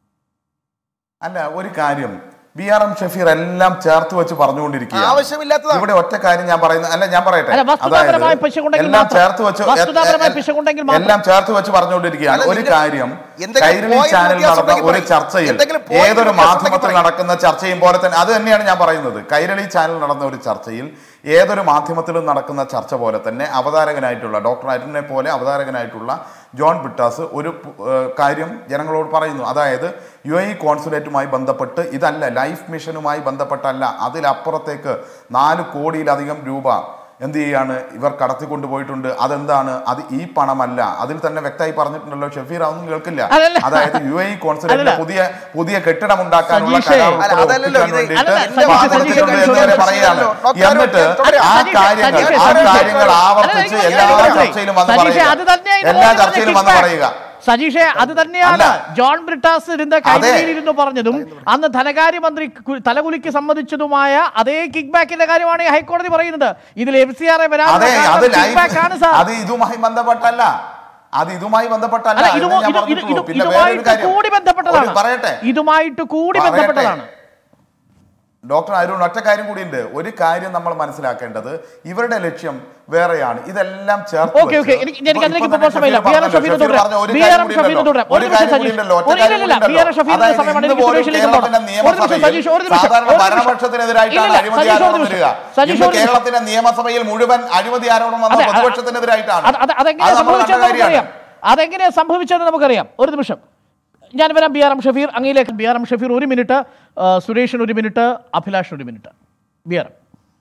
അല്ല ഒരു കാര്യം ബി ആർ എം ഷഫീർ എല്ലാം ചേർത്ത് വെച്ച് പറഞ്ഞുകൊണ്ടിരിക്കുക ആവശ്യമില്ലാത്തതാണ്. ഇവിടെ ഒറ്റ കാര്യം ഞാൻ പറയുന്നത് അല്ല ഞാൻ പറയട്ടെ അല്ല, വസ്തുതാപരമായ അതായത് പിശകുണ്ടെങ്കിൽ എല്ലാം മാത്രം. ചേർത്ത് വെച്ച് വസ്തുതാപരമായ എ- എ- പിശകുണ്ടെങ്കിൽ മാത്രം. എല്ലാം ചേർത്ത് വെച്ച് പറഞ്ഞുകൊണ്ടിരിക്കുകയാണ് അല്ല, ഒരു നിങ്ങൾ കാര്യം എന്തെങ്കിലും കൈരളി point ചാനൽ വ്യത്യാസം നടന്ന ഉണ്ടെങ്കിൽ ഒരു പറയ്. ചർച്ചയിൽ എന്തെങ്കിലും point ഏതൊരു വ്യത്യാസം ഉണ്ടെങ്കിൽ മാധ്യമത്തിൽ പറയ്. നടക്കുന്ന ചർച്ചയും പോലെ തന്നെ അത് തന്നെയാണ് ഞാൻ പറയുന്നത് കൈരളി ചാനൽ നടന്ന ഒരു ചർച്ചയിൽ ഏതൊരു മാധ്യമത്തിലും നടക്കുന്ന ചർച്ച പോലെ തന്നെ അവതാരകനായിട്ടുള്ള ഡോക്ടർ അരുണിനെ പോലെ അവതാരകനായിട്ടുള്ള ജോൺ ബിട്ടാസ് ഒരു പ്- ഏഹ് കാര്യം ജനങ്ങളോട് പറയുന്നു അതായത് യു എ കോൺസുലേറ്റുമായി ബന്ധപ്പെട്ട് ഇതല്ല ലൈഫ് മിഷനുമായി ബന്ധപ്പെട്ടല്ല അതിലപ്പുറത്തേക്ക് നാല് കോടിയിലധികം രൂപ എന്ത് ചെയ്യാണ് ഇവർ കടത്തിക്കൊണ്ടുപോയിട്ടുണ്ട് അതെന്താണ് അത് ഈ പണമല്ല അതിൽ തന്നെ വ്യക്തമായി പറഞ്ഞിട്ടുണ്ടല്ലോ ഷഫീർ അതൊന്നും കേൾക്കില്ല അതല്ല. അതായത് യു എ കോൺസുലേറ്റിന്റെ അതല്ല. പുതിയ പുതിയ കെട്ടിടം ഉണ്ടാക്കാനുള്ള സജീഷേ. കരാർ അല്ല, ഉൾപ്പെടെ അതല്ലല്ലോ ഒപ്പിക്കാൻ ഇത്. വേണ്ടിയിട്ട് അല്ലല്ല, സജീഷേ, വാദിച്ചിട്ടുണ്ട് സജീഷേ, എന്ന് വരെ സജീഷേ, പറയാണ് ഡോക്ടർ എന്നിട്ട് ഡോക്ടർ ആ സജീഷേ, കാര്യങ്ങൾ സജീഷേ, ആ സജീഷേ. കാര്യങ്ങൾ ആവർത്തിച്ച് അല്ല, എല്ലാ എനിക്ക് ചർച്ചയിലും വന്ന് സജീഷേ, പറയുക അത് തന്നെ ഇത് എല്ലാ ഓരോ ചർച്ചയിലും വന്ന് kickback. പറയുക സജീഷേ അത് തന്നെയാണ് അല്ല. ജോൺ ബ്രിട്ടാസ് ഇരുന്ന കൈരളിയിലിരുന്ന് പറഞ്ഞതും അന്ന് ധനകാര്യമന്ത്രി കു- തലകുലിക്ക് സമ്മതിച്ചതുമായ അതേ കിക്ക് ബാക്കിന്റെ കാര്യമാണ് ഈ ഹൈക്കോടതി പറയുന്നത് ഇതിൽ എഫ് സി ആർ എ അതെ അത് കിക്ക് ബാക്ക് ആണ് ലൈഫ് സാർ അത് ഇതുമായി ബന്ധപ്പെട്ടല്ല അത് ഇതുമായി ബന്ധപ്പെട്ടല്ല അല്ല എന്ന് ഇതുമോ- ഞാൻ ഇത് ഇത് പറഞ്ഞിട്ടുള്ളൂ. ഇത് പിന്നെ വേറൊരു ഇതുമായിട്ട് കാര്യം. കൂടി ബന്ധപ്പെട്ടതാണ് ഒരു പറയട്ടെ ഇതുമായിട്ട് കൂടി പറയട്ടെ. ബന്ധപ്പെട്ടതാണ് ഡോക്ടർ അരുൺ ഒറ്റ കാര്യം കൂടിയുണ്ട് ഒരു കാര്യം നമ്മൾ മനസ്സിലാക്കേണ്ടത് ഇവരുടെ ലക്ഷ്യം വേറെയാണ് ഇതെല്ലാം ചേർത്ത് ഓക്കെ ഓക്കെ വെച്ച് എനിക്ക് എനിക്ക് ഇപ്പൊ അതിലേക്ക് തന്നെ പോകാൻ സമയമില്ല ഷഫീർ ബി ആർ എം പറഞ്ഞല്ലോ, ഷഫീർ ഷഫീർ തുടരാം പറഞ്ഞ ഒരു ബി കാര്യം ആർ എം ഷഫീർ കൂടിയുണ്ടല്ലോ. തുടരാം ഒരു ഒരു നിമിഷം കാര്യം സജീഷ് കൂടിയുണ്ടല്ലോ, ഒറ്റ ഒരു കാര്യം ഇല്ലില്ല ബി ആർ എം കൂടിയുണ്ടല്ലോ. ഷഫീറിന്റെ അതായത് സമയമാണ് ഇന്ന് എനിക്ക് പോലും സുരേഷിലേക്ക് കേരളത്തിന്റെ പോകണം ഒരു നിമിഷം നിയമസഭയിൽ സജീഷ് ഒരു നിമിഷം സാധാരണ ഒരു നിമിഷം. ഭരണപക്ഷത്തിനെതിരായിട്ടാണ് ഇല്ലില്ല, അഴിമതി സജീഷ് ഒരു ആരോപണം നിമിഷം. വരിക സജീഷ് ഇന്ന് ഒരു നിമിഷം. കേരളത്തിന്റെ നിയമസഭയിൽ മുഴുവൻ അഴിമതി ആരോപണം വന്ന അതെ, അത് പ്രതിപക്ഷത്തിനെതിരായിട്ടാണ് അത് അത് അതെങ്ങനെ അത് നമ്മൾ കണ്ട സംഭവിച്ചതെന്ന് കാര്യമാണ് നമുക്കറിയാം അതെങ്ങനെ സംഭവിച്ചതെന്ന് നമുക്കറിയാം ഒരു നിമിഷം ഞാൻ വരാം ബി ആർ എം ഷഫീർ അങ്ങയിലേക്ക് ബി ആർ എം ഷഫീർ ഒരു മിനിറ്റ് ആ, സുരേഷിന് ഒരു മിനിറ്റ് അഭിലാഷ് ഒരു minute B R M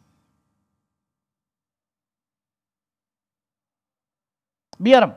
B R M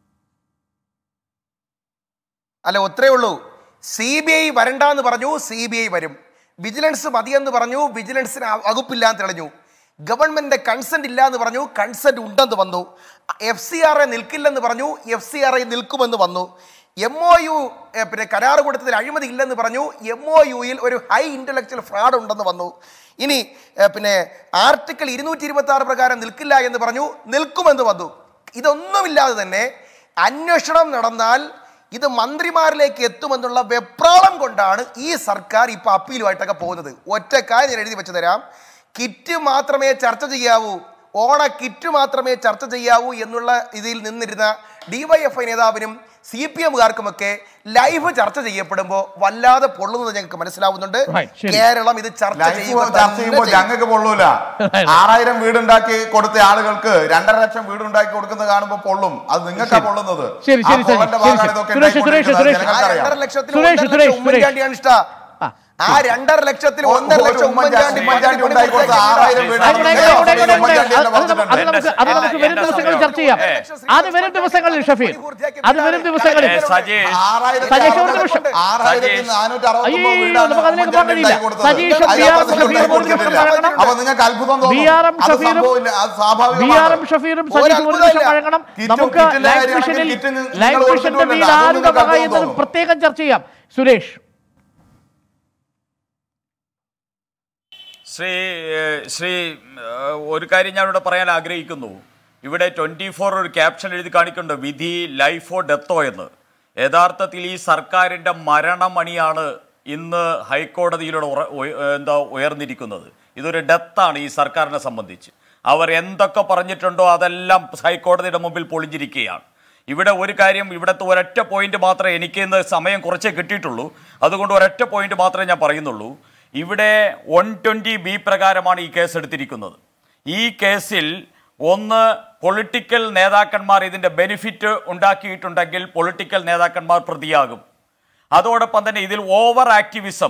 അല്ല ഒത്രേ ഉള്ളൂ സി ബി ഐ വരണ്ടെന്ന് പറഞ്ഞു സി ബി ഐ വരും വിജിലൻസ് മതിയെന്ന് പറഞ്ഞു വിജിലൻസിന് ആ വകുപ്പില്ലാന്ന് തെളിഞ്ഞു ഗവൺമെന്റിന്റെ കൺസെന്റ് ഇല്ല എന്ന് പറഞ്ഞു കൺസെന്റ് ഉണ്ടെന്ന് വന്നു എഫ് സി ആർ എ നിൽക്കില്ലെന്ന് പറഞ്ഞു എഫ് സി ആർ ഐ നിൽക്കുമെന്ന് വന്നു എം ഒ യു പിന്നെ കരാർ കൊടുത്തതിൽ അഴിമതി ഇല്ലെന്ന് പറഞ്ഞു എം ഒ യുയിൽ ഒരു ഹൈ ഇന്റലക്ച്വൽ ഫ്രോഡ് ഉണ്ടെന്ന് വന്നു ഇനി ഏ, പിന്നെ ആർട്ടിക്കിൾ ഇരുന്നൂറ്റി ഇരുപത്തി ആറ് പ്രകാരം നിൽക്കില്ല എന്ന് പറഞ്ഞു നിൽക്കുമെന്ന് വന്നു ഇതൊന്നുമില്ലാതെ തന്നെ അന്വേഷണം നടന്നാൽ ഇത് മന്ത്രിമാരിലേക്ക് എത്തുമെന്നുള്ള വെപ്രാളം കൊണ്ടാണ് ഈ സർക്കാർ ഇപ്പൊ അപ്പീലുമായിട്ടൊക്കെ പോകുന്നത് ഒറ്റ കാര്യം ഞാൻ എഴുതി വെച്ച് തരാം കിറ്റ് മാത്രമേ ചർച്ച ചെയ്യാവൂ ഓണ കിറ്റ് മാത്രമേ ചർച്ച ചെയ്യാവൂ എന്നുള്ള ഇതിൽ നിന്നിരുന്ന ഡിവൈഎഫ്ഐ നേതാവിനും സി പി എമ്മുകാർക്കുമൊക്കെ ലൈവ് ചർച്ച ചെയ്യപ്പെടുമ്പോൾ വല്ലാതെ പൊള്ളുന്നത് ഞങ്ങൾക്ക് മനസ്സിലാവുന്നുണ്ട് Right, ശരി. കേരളം ഇത് ചർച്ച ലൈഫ് ചെയ്യുമ്പോൾ ചർച്ച തന്നെ ചെയ്യുമ്പോൾ ചെയ്യും. ഞങ്ങൾക്ക് പൊള്ളൂല ആറായിരം വീടുണ്ടാക്കി കൊടുത്ത ആളുകൾക്ക് രണ്ടര ലക്ഷം വീടുണ്ടാക്കി കൊടുക്കുന്നത് കാണുമ്പോൾ പൊള്ളും അത് നിങ്ങൾക്കാ പൊള്ളുന്നത് ശരി, ആ ശരി, ശരി, പൊള്ളന്റെ ശരി, ഭാഗമാണ് ശരി. ഇതൊക്കെ സുരേഷ്, സുരേഷ്, ഉണ്ടായിക്കൊണ്ടിരിക്കുന്നത്. സുരേഷ്. ആ ജനങ്ങൾക്കറിയാം. രണ്ടര ലക്ഷത്തിൽ സുരേഷ്, ഒന്നര സുരേഷ്, ലക്ഷം ഉമ്മൻചാണ്ടിയാണ് ഇഷ്ട ആ. ആ രണ്ടര ലക്ഷത്തിൽ ഒരു ഒന്നര ലക്ഷം ഉമ്മൻചാണ്ടി ഉമ്മൻചാണ്ടി ഉണ്ടാക്കി കൊടുത്ത ആറായിരം വീട് ആയിക്കോട്ടെ, ആയിക്കോട്ടെ, ആയിക്കോട്ടെ, ആയിക്കോട്ടെ. അത് അത് നമുക്ക് അത് എന്റെ നമുക്ക് അത് നമുക്ക് വരും എന്റെ ദിവസങ്ങളിൽ സമയം. ചർച്ച ചെയ്യാം ഏ. അത് വരും ദിവസങ്ങളിൽ ഷഫീർ അത് വരും ദിവസങ്ങളിൽ ഏ, സജീഷ് ആറായിരത്തി സജീഷ് ഒരു അറുപത് നിമിഷം. ആറായിരത്തി നാനൂറ്റി അറുപത്തൊമ്പത് അയ്യോ, വീടാണ് നമുക്ക് അതിലേക്ക് പോകാൻ ഉമ്മൻചാണ്ടി കഴിയില്ല. ഉണ്ടാക്കി കൊടുത്തത്. സജീഷും അത് ബി ആർ എം അപ്പുറത്ത് ഷഫീറും ഉണ്ടാക്കി ഒരു നിമിഷം കൊടുത്തിട്ടില്ല. വഴങ്ങണം. അപ്പൊ നിങ്ങൾക്ക് അത്ഭുതം ബി ആർ എം തോന്നും അത് ഷഫീറും സംഭവമില്ല അത് ബി ആർ എം സ്വാഭാവികമാണ് ഷഫീറും ഒരു സജീഷും ഒരു നിമിഷം അത്ഭുതമില്ല. വഴങ്ങണം കിറ്റും നമുക്ക് കിറ്റിന്റെ ലൈഫ് കാര്യമാണെങ്കിൽ മിഷനിൽ കിറ്റിന് നിങ്ങൾ ലൈഫ് മിഷന്റെ കൊടുത്തിട്ടുണ്ടല്ലോ. വീട് അത് ആരുടെ നിങ്ങൾക്ക് വക എന്നത് തോന്നും. പ്രത്യേകം ചർച്ച ചെയ്യാം സുരേഷ് ശ്രീ ഏഹ്, ശ്രീ ഏഹ്, ഒരു കാര്യം ഞാൻ ഇവിടെ പറയാൻ ആഗ്രഹിക്കുന്നു ഇവിടെ ട്വൻറ്റി ഫോർ ഒരു ക്യാപ്ഷൻ എഴുതി കാണിക്കുന്നുണ്ട് വിധി ലൈഫോ ഡെത്തോ എന്ന് യഥാർത്ഥത്തിൽ ഈ സർക്കാരിൻ്റെ മരണമണിയാണ് ഇന്ന് ഹൈക്കോടതിയിലൂടെ ഉറ- ഉയ- എന്താ ഉയർന്നിരിക്കുന്നത് ഇതൊരു ഡെത്താണ് ഈ സർക്കാരിനെ സംബന്ധിച്ച് അവർ എന്തൊക്കെ പറഞ്ഞിട്ടുണ്ടോ അതെല്ലാം ഹൈക്കോടതിയുടെ മുമ്പിൽ പൊളിഞ്ഞിരിക്കുകയാണ് ഇവിടെ ഒരു കാര്യം ഇവിടുത്തെ ഒരൊറ്റ പോയിന്റ് മാത്രമേ എനിക്ക് ഇന്ന് സമയം കുറച്ചേ കിട്ടിയിട്ടുള്ളൂ അതുകൊണ്ട് ഒരൊറ്റ പോയിന്റ് മാത്രമേ ഞാൻ പറയുന്നുള്ളൂ ഇവിടെ വൺ ട്വൻറ്റി ബി പ്രകാരമാണ് ഈ കേസ് എടുത്തിരിക്കുന്നത് ഈ കേസിൽ ഒന്ന് പൊളിറ്റിക്കൽ നേതാക്കന്മാർ ഇതിൻ്റെ ബെനിഫിറ്റ് ഉണ്ടാക്കിയിട്ടുണ്ടെങ്കിൽ പൊളിറ്റിക്കൽ നേതാക്കന്മാർ പ്രതിയാകും അതോടൊപ്പം തന്നെ ഇതിൽ ഓവർ ആക്ടിവിസം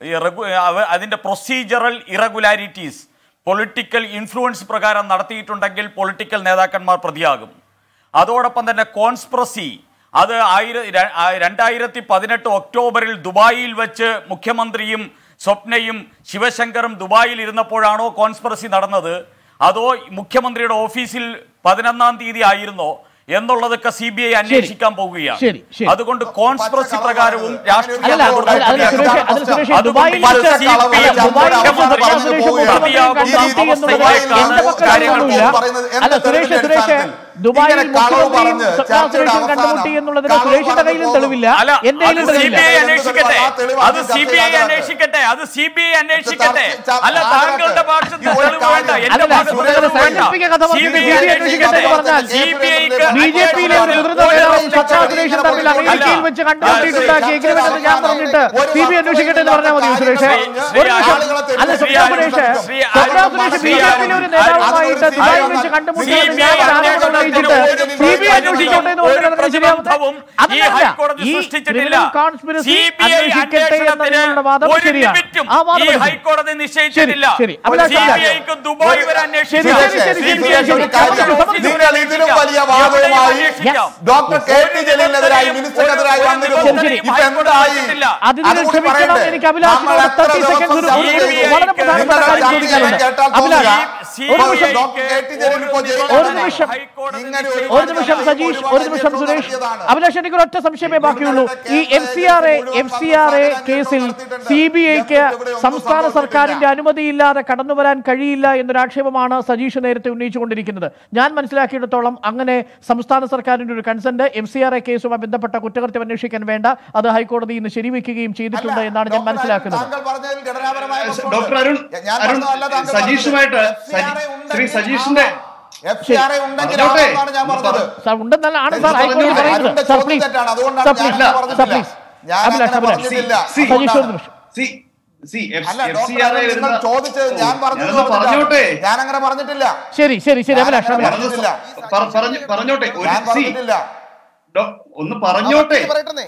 അതിൻ്റെ പ്രൊസീജറൽ ഇറഗുലാരിറ്റീസ് പൊളിറ്റിക്കൽ ഇൻഫ്ലുവൻസ് പ്രകാരം നടത്തിയിട്ടുണ്ടെങ്കിൽ പൊളിറ്റിക്കൽ നേതാക്കന്മാർ പ്രതിയാകും അതോടൊപ്പം തന്നെ കോൺസ്പ്രസി അത് ആയിര ര- ആ രണ്ടായിരത്തി പതിനെട്ട് ഒക്ടോബറിൽ ദുബായിൽ വെച്ച് മുഖ്യമന്ത്രിയും സ്വപ്നയും ശിവശങ്കറും ദുബായിൽ ഇരുന്നപ്പോഴാണോ കോൺസ്പ്രസി നടന്നത് അതോ മുഖ്യമന്ത്രിയുടെ ഓഫീസിൽ പതിനൊന്നാം തീയതി ആയിരുന്നോ എന്നുള്ളതൊക്കെ സി ബി ഐ അന്വേഷിക്കാൻ ശരി, പോകുകയാണ് ശരി. അതുകൊണ്ട് കോൺസ്പ്രസി പ്രകാരവും രാഷ്ട്രീയ അല്ലല്ല, അതിൽ- അതിൽ സുരേഷ് അതിൽ സുരേഷ് ദുബായിൽ അതുകൊണ്ട് വെച്ച് CPM ദുബായിൽ വെച്ച് മുഖ്യമന്ത്രി സർക്കാർ സുരേഷ് മുഖ്യമന്ത്രിയെ കണ്ടെത്തി എന്നുള്ളത് എന്റെ പക്കലൊന്നുമില്ല അല്ല സുരേഷ് സുരേഷ് ദുബായിൽ മുഖ്യമന്ത്രിയും സർക്കാർ സുരേഷും കണ്ടുമുട്ടി എന്നുള്ളതിന് സുരേഷിന്റെ കയ്യിലും തെളിവില്ല അല്ല എന്റെ അത് കയ്യിലും സി തെളിവില്ല ബി ഐ അന്വേഷിക്കട്ടെ അത് സി ബി ഐ അന്വേഷിക്കട്ടെ അത് സി ബി ഐ അന്വേഷിക്കട്ടെ അല്ല താങ്കളുടെ ഭാഗത്ത് തെളിവ് വേണ്ട എന്റെ അല്ലല്ല, ഭാഗത്ത് സുരേഷ് തെളിവ് വേണ്ട സയന്റിഫിക കഥ പറഞ്ഞ് CBI CBI അന്വേഷിക്കട്ടെ എന്ന് പറഞ്ഞാൽ സി ബി ഐക്ക് ബി ജെ പിയിലെ ഒരു മുതിർന്ന നേതാവും സർക്കാർ സുരേഷും തമ്മിൽ അമേരിക്കയിൽ വെച്ച് കണ്ടുമുട്ടിയിട്ടുണ്ടാക്കിയ എഗ്രിമെന്റ് എന്ന് ഞാൻ പറഞ്ഞിട്ട് സി ബി അന്വേഷിക്കട്ടെ എന്ന് പറഞ്ഞാൽ മതി സുരേഷ് ഒരു നിമിഷം അല്ല സ്വപ്ന സുരേഷ് സ്വപ്ന സുരേഷ് ബി ജെ പിയിലെ ഒരു നേതാവുമായിട്ട് ദുബായിൽ വെച്ച് കണ്ടുമുട്ടിയെന്ന് ഞാൻ ഒരു ആരോപണം ഉന്നയിച്ചിട്ട് സി ബി അന്വേഷിക്കട്ടെ എന്ന് പറഞ്ഞാൽ അതിന് ശരിയാവുന്നത് അതല്ല ഈ ക്രിമിനൽ കോൺസ്പിറസി അന്വേഷിക്കട്ടെ എന്നതിനുള്ള വാദം ശരിയാണ് ആ വാദം എടുക്കുന്നു. ഹൈക്കോടതി നിശ്ചയിച്ചിട്ടില്ല ശരി, അഭിലാഷ് സി അഭിലാഷ്. ബി ഐക്ക് ദുബായ് വരെ ശരി, ശരി, ശരി, ശരി, ശരി, ശരി, ശരി. നിങ്ങൾ ഇതിലും വലിയ വാദവുമായി ഡോക്ടർ കെ ടി ജലീലിനെതിരായി മിനിസ്റ്റർക്കെതിരായി വന്നിരുന്നു ശരി, ശരി. ഇപ്പൊ എന്തായി അതിന് അതുകൂടി ക്ഷമിക്കണം പറയണ്ടേ? എനിക്ക് അഭിലാഷിനോട് നമ്മൾ എത്ര 30 seconds ഒരു ദിവസം ഒരു ചർച്ച വളരെ ചെയ്തു? പ്രധാനപ്പെട്ട നിങ്ങളുടെ കാര്യം ചർച്ച ചോദിക്കാനുണ്ട് കേട്ടാൽ അഭിലാഷ് തോന്നുക, ഒരു നിമിഷം ഡോക്ടർ കെ ടി ജലീൽ ഇപ്പോൾ ജയിലിലാണ്. ഒരു നിമിഷം ഇങ്ങനെ ഒരു ഒരു നിമിഷം സജീഷ് ഒരു നിമിഷം സുരേഷ് അഭിലാഷ് എനിക്ക് ഒറ്റ സംശയമേ ബാക്കിയുള്ളൂ ഈ M C R A M C R A കേസിൽ സി ബി ഐക്ക് സംസ്ഥാന സർക്കാരിന്റെ അനുമതിയില്ലാതെ കടന്നു വരാൻ കഴിയില്ല എന്നൊരു ആക്ഷേപമാണ് സജീഷ് നേരത്തെ ഉന്നയിച്ചുകൊണ്ടിരിക്കുന്നത് ഞാൻ മനസ്സിലാക്കിയിടത്തോളം അങ്ങനെ സംസ്ഥാന സർക്കാരിന്റെ ഒരു consent M C R A കേസുമായി ബന്ധപ്പെട്ട കുറ്റകൃത്യം അന്വേഷിക്കാൻ വേണ്ട അത് ഹൈക്കോടതി ഇന്ന് ശരിവെക്കുകയും ചെയ്തിട്ടുണ്ട് എന്നാണ് ഞാൻ മനസ്സിലാക്കുന്നത് താങ്കൾ പറഞ്ഞതിൽ ഘടനാപരമായ പ്രശ്നമുണ്ട്. ഡോക്ടർ അരുൺ ഞാൻ അരുൺ പറഞ്ഞതല്ല താങ്കൾ സജീഷുമായിട്ട് പറഞ്ഞത്. സജി- FCRA ശ്രീ ഉണ്ടെങ്കിൽ സജീഷിന്റെ FCRA ഉണ്ടെങ്കിൽ പറഞ്ഞോട്ടെ. ആണെന്നാണ് ഞാൻ പറഞ്ഞത് സാർ ഉണ്ടെന്നല്ല ആണ് സാർ ഹൈക്കോടതി അരുണിന്റെ പറയുന്നത് സാർ ചോദ്യം പ്ലീസ് തെറ്റാണ്. അതുകൊണ്ടാണ് സാർ ഞാൻ പ്ലീസ് അങ്ങനെ സാർ പറഞ്ഞിട്ടില്ല. പ്ലീസ് ഞാൻ അഭിലാഷ് അങ്ങനെ അഭിലാഷ് പറഞ്ഞിട്ടില്ല. സജീഷ് ഒരു നിമിഷം സി സി അല്ല F C doctor R Arun, നിങ്ങൾ ചോദിച്ചത് ഞാൻ പറഞ്ഞത് പറഞ്ഞോട്ടെ ഞാൻ അങ്ങനെ പറഞ്ഞിട്ടില്ല ശരി ശരി ശരി ഞാൻ അഭിലാഷ് അങ്ങനെ അഭിലാഷ് പറഞ്ഞിട്ടില്ല. പറ- പറഞ്ഞു- പറഞ്ഞോട്ടെ ഒരു ഞാൻ സി പറഞ്ഞിട്ടില്ല ഡോ- ഒന്ന് പറഞ്ഞോട്ടെ ആ, പറയട്ടെ.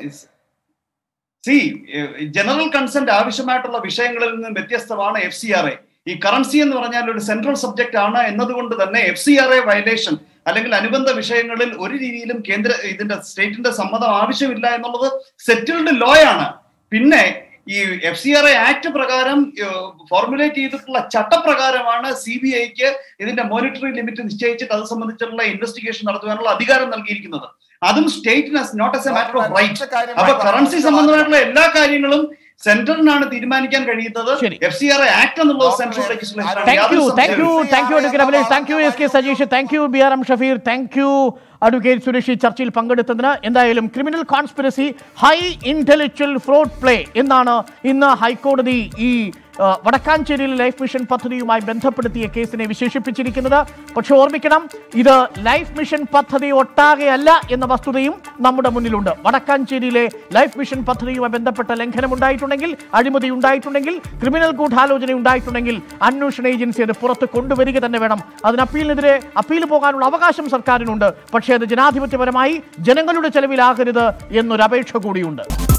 സി ജനറൽ കൺസെന്റ് ആവശ്യമായിട്ടുള്ള വിഷയങ്ങളിൽ നിന്ന് വ്യത്യസ്തമാണ് എഫ് സി ആർ എ ഈ കറൻസി എന്ന് പറഞ്ഞാൽ ഒരു സെൻട്രൽ സബ്ജക്റ്റ് ആണ് എന്നതുകൊണ്ട് തന്നെ F C R A violation അല്ലെങ്കിൽ അനുബന്ധ വിഷയങ്ങളിൽ ഒരു രീതിയിലും കേന്ദ്ര ഇതിന്റെ സ്റ്റേറ്റിന്റെ സമ്മതം ആവശ്യമില്ല എന്നുള്ളത് സെറ്റിൽഡ് ലോ ആണ് പിന്നെ ഈ F C R A act പ്രകാരം ഫോർമുലേറ്റ് ചെയ്തിട്ടുള്ള ചട്ടപ്രകാരമാണ് സി ബി ഐക്ക് ഇതിന്റെ മോണിറ്ററി ലിമിറ്റ് നിശ്ചയിച്ചിട്ട് അത് സംബന്ധിച്ചുള്ള ഇൻവെസ്റ്റിഗേഷൻ നടത്തുവാനുള്ള അധികാരം നൽകിയിരിക്കുന്നത് അതും സ്റ്റേറ്റിന് not as a matter of right അപ്പൊ കറൻസി സംബന്ധമായിട്ടുള്ള എല്ലാ കാര്യങ്ങളും സെൻട്രലിനാണ് തീരുമാനിക്കാൻ കഴിയുന്നത് ശരി. എഫ് സി ആർ ആക്ട് എന്നുള്ളത് central thank you thank you legislation thank you advocate Abhilash thank you S K Sajeesh thank you B R M Shafeer thank you advocate Suresh ഈ ചർച്ചയിൽ പങ്കെടുത്തതിന് എന്തായാലും criminal conspiracy high intellectual fraud play എന്നാണ് ഇന്ന് ഹൈക്കോടതി ഈ ആ, വടക്കാഞ്ചേരിയിലെ ലൈഫ് മിഷൻ പദ്ധതിയുമായി ബന്ധപ്പെടുത്തിയ കേസിനെ വിശേഷിപ്പിച്ചിരിക്കുന്നത് പക്ഷെ ഓർമ്മിക്കണം ഇത് ലൈഫ് മിഷൻ പദ്ധതി ഒട്ടാകെയല്ല എന്ന വസ്തുതയും നമ്മുടെ മുന്നിലുണ്ട് വടക്കാഞ്ചേരിയിലെ ലൈഫ് മിഷൻ പദ്ധതിയുമായി ബന്ധപ്പെട്ട ലംഘനം ഉണ്ടായിട്ടുണ്ടെങ്കിൽ അഴിമതി ഉണ്ടായിട്ടുണ്ടെങ്കിൽ ക്രിമിനൽ ഗൂഢാലോചന ഉണ്ടായിട്ടുണ്ടെങ്കിൽ അന്വേഷണ ഏജൻസി അത് പുറത്ത് കൊണ്ടുവരിക തന്നെ വേണം അതിന് അപ്പീലിനെതിരെ അപ്പീൽ പോകാനുള്ള അവകാശം സർക്കാരിനുണ്ട് പക്ഷേ അത് ജനാധിപത്യപരമായി ജനങ്ങളുടെ ചെലവിലാകരുത് എന്നൊരു അപേക്ഷ കൂടിയുണ്ട്